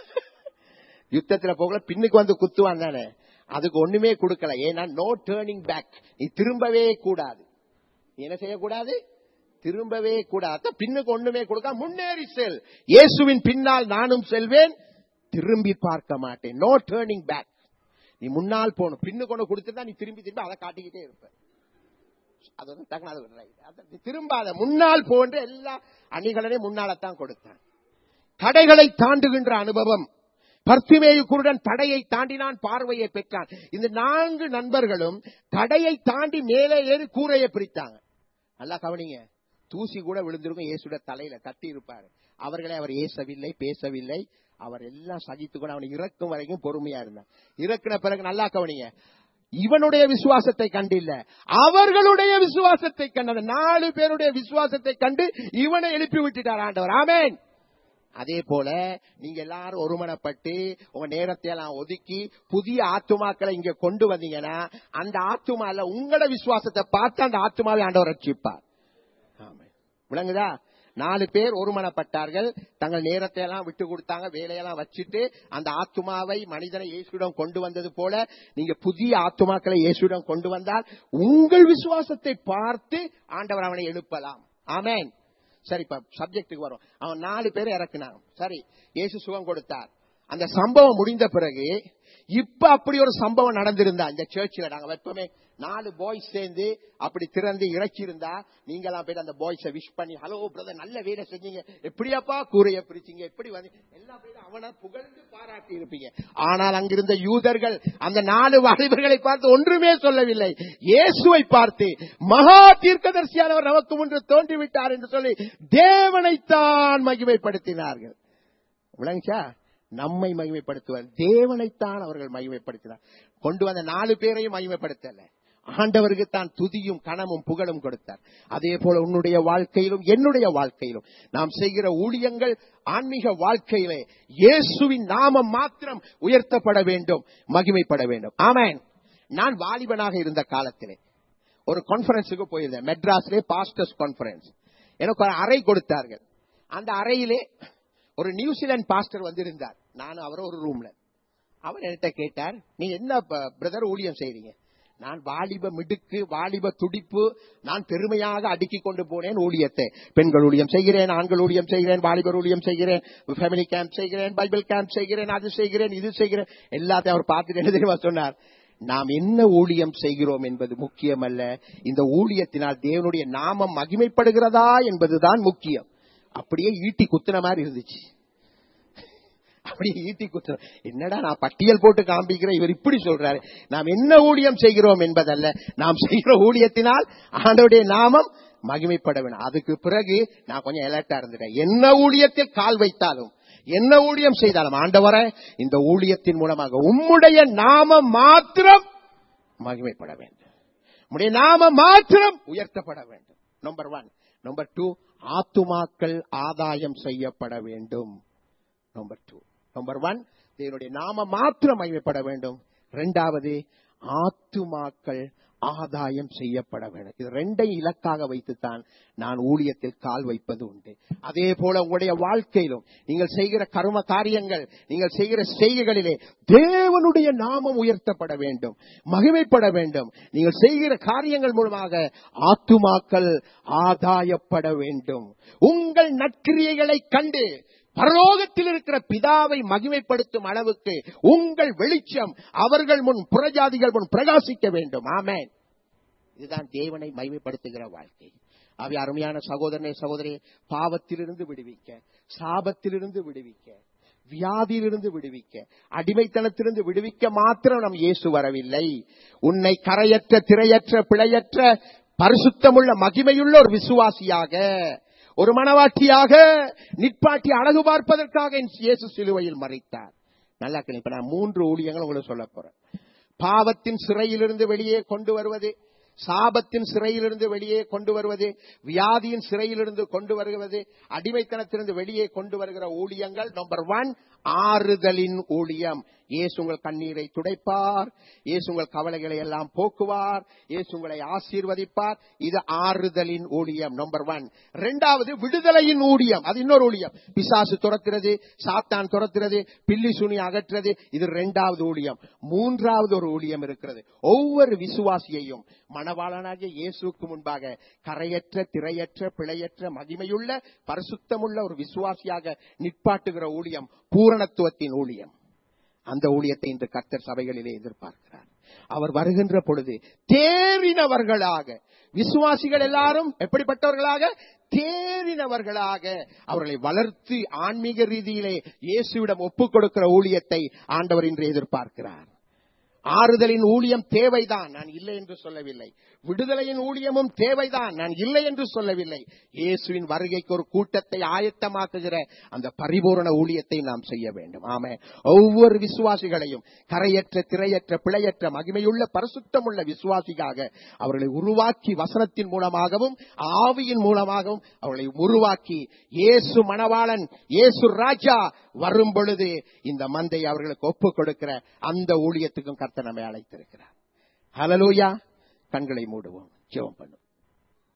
யுத்தத்துல போகல பின்னுக்கு வந்து குத்துவான் தானே அதுக்கு ஒண்ணுமே கொடுக்கல ஏன்னா நோ டேர்னிங் பேக் நீ திரும்பவே கூடாது நீ என்ன செய்யக்கூடாது திரும்பவே கூடாது அதான் பின்னுக்கு ஒண்ணுமே கொடுக்க முன்னேறி செல் இயேசுவின் பின்னால் நானும் செல்வேன் திரும்பி பார்க்க மாட்டேன் நோ டேர்னிங் பேக் நீ முன்னால் போகணும் பின்னுக்கு ஒண்ணு கொடுத்துட்டா நீ திரும்பி திரும்பி அதை காட்டிக்கிட்டே இருப்ப அது வந்து டக்குனு அது right. அத நீ திரும்பாத முன்னால் போன்ற எல்லா அணிகளையும் முன்னாலத்தான் கொடுத்தான் தடைகளை தாண்டுகின்ற அனுபவம் பர்த்திமேயு குருடன் தடையை தாண்டினான் பார்வையை பெற்றான் இந்த நான்கு நண்பர்களும் தடையை தாண்டி மேலே ஏறி கூரையை பிரித்தாங்க நல்லா கவனிங்க தூசி கூட விழுந்திருக்கும் இயேசுட தலையில தட்டி இருப்பாரு அவர்களை அவர் ஏசவில்லை பேசவில்லை அவர் எல்லாம் சகித்து கூட அவனை இறக்கும் வரைக்கும் பொறுமையா இருந்தார் இறக்கின பிறகு நல்லா கவனிங்க இவனுடைய விசுவாசத்தை கண்டு இல்ல அவர்களுடைய விசுவாசத்தை கண்டு அந்த நாலு பேருடைய விசுவாசத்தை கண்டு இவனை எழுப்பி விட்டுட்டார் ஆண்டவர் ஆமென் அதே போல நீங்க எல்லாரும் ஒருமனப்பட்டு உங்க நேரத்தை எல்லாம் ஒதுக்கி புதிய ஆத்துமாக்களை இங்க கொண்டு வந்தீங்கன்னா அந்த ஆத்துமால உங்களோட விசுவாசத்தை பார்த்து அந்த ஆத்துமாவை ஆண்டவர் ரட்சிப்பார் ஆமென். விளங்குதா நாலு பேர் ஒருமனப்பட்டார்கள் தங்கள் நேரத்தை எல்லாம் விட்டு கொடுத்தாங்க வேலையெல்லாம் வச்சுட்டு அந்த ஆத்துமாவை மனிதனை இயேசுவிடம் கொண்டு வந்தது போல நீங்க புதிய ஆத்துமாக்களை இயேசுவிடம் கொண்டு வந்தால் உங்கள் விசுவாசத்தை பார்த்து ஆண்டவர் அவனை எழுப்பலாம் ஆமென் சரி இப்ப சப்ஜெக்டுக்கு வரும் அவன் நாலு பேரை இறக்குனான் சரி இயேசு சுகம் கொடுத்தார் அந்த சம்பவம் முடிந்த பிறகு இப்ப அப்படி ஒரு சம்பவம் நடந்திருந்தா இந்த சர்ச்சில் நாங்க எப்பவுமே நாலு பாய்ஸ் சேர்ந்து அப்படி திறந்து இறக்கி இருந்தா நீங்களாம் போயிட்டு அந்த பாய்ஸை விஷ் பண்ணி ஹலோ பிரதர் நல்ல வேலை செஞ்சீங்க எப்படியாப்பா கூரைய பிரிச்சீங்க எப்படி வந்து எல்லாம் போயிட்டு அவனை புகழ்ந்து பாராட்டி இருப்பீங்க ஆனால் அங்கிருந்த யூதர்கள் அந்த நாலு வாலிபர்களை பார்த்து ஒன்றுமே சொல்லவில்லை இயேசுவை பார்த்து மகா தீர்க்கதரிசியானவர் நமக்கு முன்று தோன்றிவிட்டார் என்று சொல்லி தேவனைத்தான் மகிமைப்படுத்தினார்கள் விளங்குச்சா நம்மை மகிமைப்படுத்துவார் தேவனைத்தான் அவர்கள் மகிமைப்படுத்தினார் கொண்டு வந்த நாலு பேரையும் மகிமைப்படுத்தல ஆண்டவருக்கு தான் துதியும் கனமும் புகழும் கொடுத்தார் அதே போல உன்னுடைய வாழ்க்கையிலும் என்னுடைய வாழ்க்கையிலும் நாம் செய்கிற ஊழியங்கள் ஆன்மீக வாழ்க்கையிலே இயேசுவின் நாமம் மாத்திரம் உயர்த்தப்பட வேண்டும் மகிமைப்பட வேண்டும் ஆமென் நான் வாலிபனாக இருந்த காலத்திலே ஒரு கான்பரன்ஸுக்கு போயிருந்தேன் மெட்ராஸ்லே பாஸ்டர்ஸ் கான்பரன்ஸ் எனக்கு ஒரு அறை கொடுத்தார்கள் அந்த அறையிலே ஒரு நியூசிலாந்து பாஸ்டர் வந்திருந்தார் நானும் அவரும் ஒரு ரூம்ல அவர் என்கிட்ட கேட்டார் நீ என்ன பிரதர் ஊழியம் செய்றீங்க நான் வாலிப மிடுக்கு வாலிப துடிப்பு நான் பெருமையாக அடுக்கி கொண்டு போனேன் ஊழியத்தை பெண்கள் ஊழியம் செய்கிறேன் ஆண்கள் ஊழியம் செய்கிறேன் வாலிபர் ஊழியம் செய்கிறேன் ஃபேமிலி கேம்ப் செய்கிறேன் பைபிள் கேம்ப் செய்கிறேன் அது செய்கிறேன் இது செய்கிறேன் எல்லாத்தையும் அவர் பார்த்துட்டு என்ன தெரியுமா சொன்னார் நாம் என்ன ஊழியம் செய்கிறோம் என்பது முக்கியமல்ல இந்த ஊழியத்தினால் தேவனுடைய நாமம் மகிமைப்படுகிறதா என்பதுதான் முக்கியம் அப்படியே ஈட்டி குத்துன மாதிரி இருந்துச்சு அப்படியே ஈட்டி குத்துற என்னடா நான் பட்டியல் போட்டு காண்பிக்கிறேன் இவர் இப்படி சொல்றாரு நாம் என்ன ஊழியம் செய்கிறோம் என்பதல்ல நாம் செய்கிற ஊழியத்தினால் ஆண்டவருடைய நாமம் மகிமைப்பட வேண்டும் அதுக்கு பிறகு நான் கொஞ்சம் எலர்ட்டா இருந்துட்டேன் என்ன ஊழியத்தில் கால் வைத்தாலும் என்ன ஊழியம் செய்தாலும் ஆண்டவரை இந்த ஊழியத்தின் மூலமாக உம்முடைய நாமம் மாத்திரம் மகிமைப்பட வேண்டும் உம்முடைய நாமம் மாத்திரம் உயர்த்தப்பட வேண்டும் நம்பர் ஒன் நம்பர் டூ ஆத்துமாக்கள் ஆதாயம் செய்யப்பட வேண்டும் நம்பர் டூ நம்பர் ஒன் தேவனுடைய நாம மாத்திரம் மகிமைப்பட வேண்டும் இரண்டாவது ஆத்துமாக்கள் ஆதாயம் செய்யப்பட வேண்டும் இது ரெண்டையும் இலக்காக வைத்துத்தான் நான் ஊழியத்தில் கால் வைப்பது உண்டு அதே போல உங்களுடைய வாழ்க்கையிலும் நீங்கள் செய்கிற கர்ம காரியங்கள் நீங்கள் செய்கிற செய்கைகளிலே தேவனுடைய நாமம் உயர்த்தப்பட வேண்டும் மகிமைப்பட வேண்டும் நீங்கள் செய்கிற காரியங்கள் மூலமாக ஆத்துமாக்கள் ஆதாயப்பட வேண்டும் உங்கள் நற்கிரியைகளை கண்டு பரலோகத்தில் இருக்கிற பிதாவை மகிமைப்படுத்தும் அளவுக்கு உங்கள் வெளிச்சம் அவர்கள் முன் புறஜாதிகள் முன் பிரகாசிக்க வேண்டும் ஆமேன் இதுதான் தேவனை மகிமைப்படுத்துகிற வாழ்க்கை அவை அருமையான சகோதரனை சகோதரி பாவத்திலிருந்து விடுவிக்க சாபத்திலிருந்து விடுவிக்க வியாதியிலிருந்து விடுவிக்க அடிமைத்தனத்திலிருந்து விடுவிக்க மாத்திரம் நம் இயேசு வரவில்லை உன்னை கரையற்ற திரையற்ற பிழையற்ற பரிசுத்தமுள்ள மகிமையுள்ள ஒரு விசுவாசியாக ஒரு மனவாட்டியாக நிற்பாட்டி அழகு பார்ப்பதற்காக என் இயேசு சிலுவையில் மறைத்தார் நல்லா கேளுங்க. இப்ப நான் மூன்று ஊழியங்கள் உங்களுக்கு சொல்ல போறேன் பாவத்தின் சிறையிலிருந்து வெளியே கொண்டு வருவது சாபத்தின் சிறையிலிருந்து வெளியே கொண்டு வருவது வியாதியின் சிறையிலிருந்து கொண்டு வருவது அடிமைத்தனத்திலிருந்து வெளியே கொண்டு வருகிற ஊழியங்கள் நம்பர் ஒன் ஆறுதலின் ஊழியம் இயேசு உங்கள் கண்ணீரை துடைப்பார் இயேசு உங்கள் கவலைகளை எல்லாம் போக்குவார் இயேசு உங்களை ஆசீர்வதிப்பார் இது ஆறுதலின் ஊழியம் நம்பர் ஒன் இரண்டாவது விடுதலையின் ஊழியம் அது இன்னொரு ஊழியம் பிசாசு துரத்துறது சாத்தான் துரத்துறது பில்லி சுனி அகற்றுறது இது இரண்டாவது ஊழியம் மூன்றாவது ஒரு ஊழியம் இருக்கிறது ஒவ்வொரு விசுவாசியையும் மணவாளனாகிய இயேசுக்கு முன்பாக கரையற்ற திரையற்ற பிழையற்ற மகிமையுள்ள பரிசுத்தமுள்ள ஒரு விசுவாசியாக நிற்பாட்டுகிற ஊழியம் பூரணத்துவத்தின் ஊழியம் அந்த ஊழியத்தை இன்று கர்த்தர் சபைகளிலே எதிர்பார்க்கிறார் அவர் வருகின்ற பொழுது தேறினவர்களாக விசுவாசிகள் எல்லாரும் எப்படிப்பட்டவர்களாக தேறினவர்களாக அவர்களை வளர்த்து ஆன்மீக ரீதியிலே இயேசுவிடம் ஒப்புக் கொடுக்கிற ஊழியத்தை ஆண்டவர் இன்று எதிர்பார்க்கிறார் ஆறுதலின் ஊழியம் தேவைதான் நான் இல்லை என்று சொல்லவில்லை விடுதலையின் ஊழியமும் தேவைதான் நான் இல்லை என்று சொல்லவில்லை இயேசுவின் வருகைக்கு ஒரு கூட்டத்தை ஆயத்தமாக்குகிற அந்த பரிபூரண ஊழியத்தை நாம் செய்ய வேண்டும் ஆமே ஒவ்வொரு விசுவாசிகளையும் கரையற்ற திரையற்ற பிழையற்ற மகிமையுள்ள பரிசுத்தமுள்ள விசுவாசிக்காக அவர்களை உருவாக்கி வசனத்தின் மூலமாகவும் ஆவியின் மூலமாகவும் அவர்களை உருவாக்கி இயேசு மணவாளன் இயேசு ராஜா வரும் பொழுது இந்த மந்தை அவர்களுக்கு ஒப்புக் கொடுக்கிற அந்த ஊழியத்துக்கும் கர்த்தர் நம்மை அழைத்திருக்கிறார் ஹலலூயா கண்களை மூடுவோம் ஜெபம் பண்ணுவோம்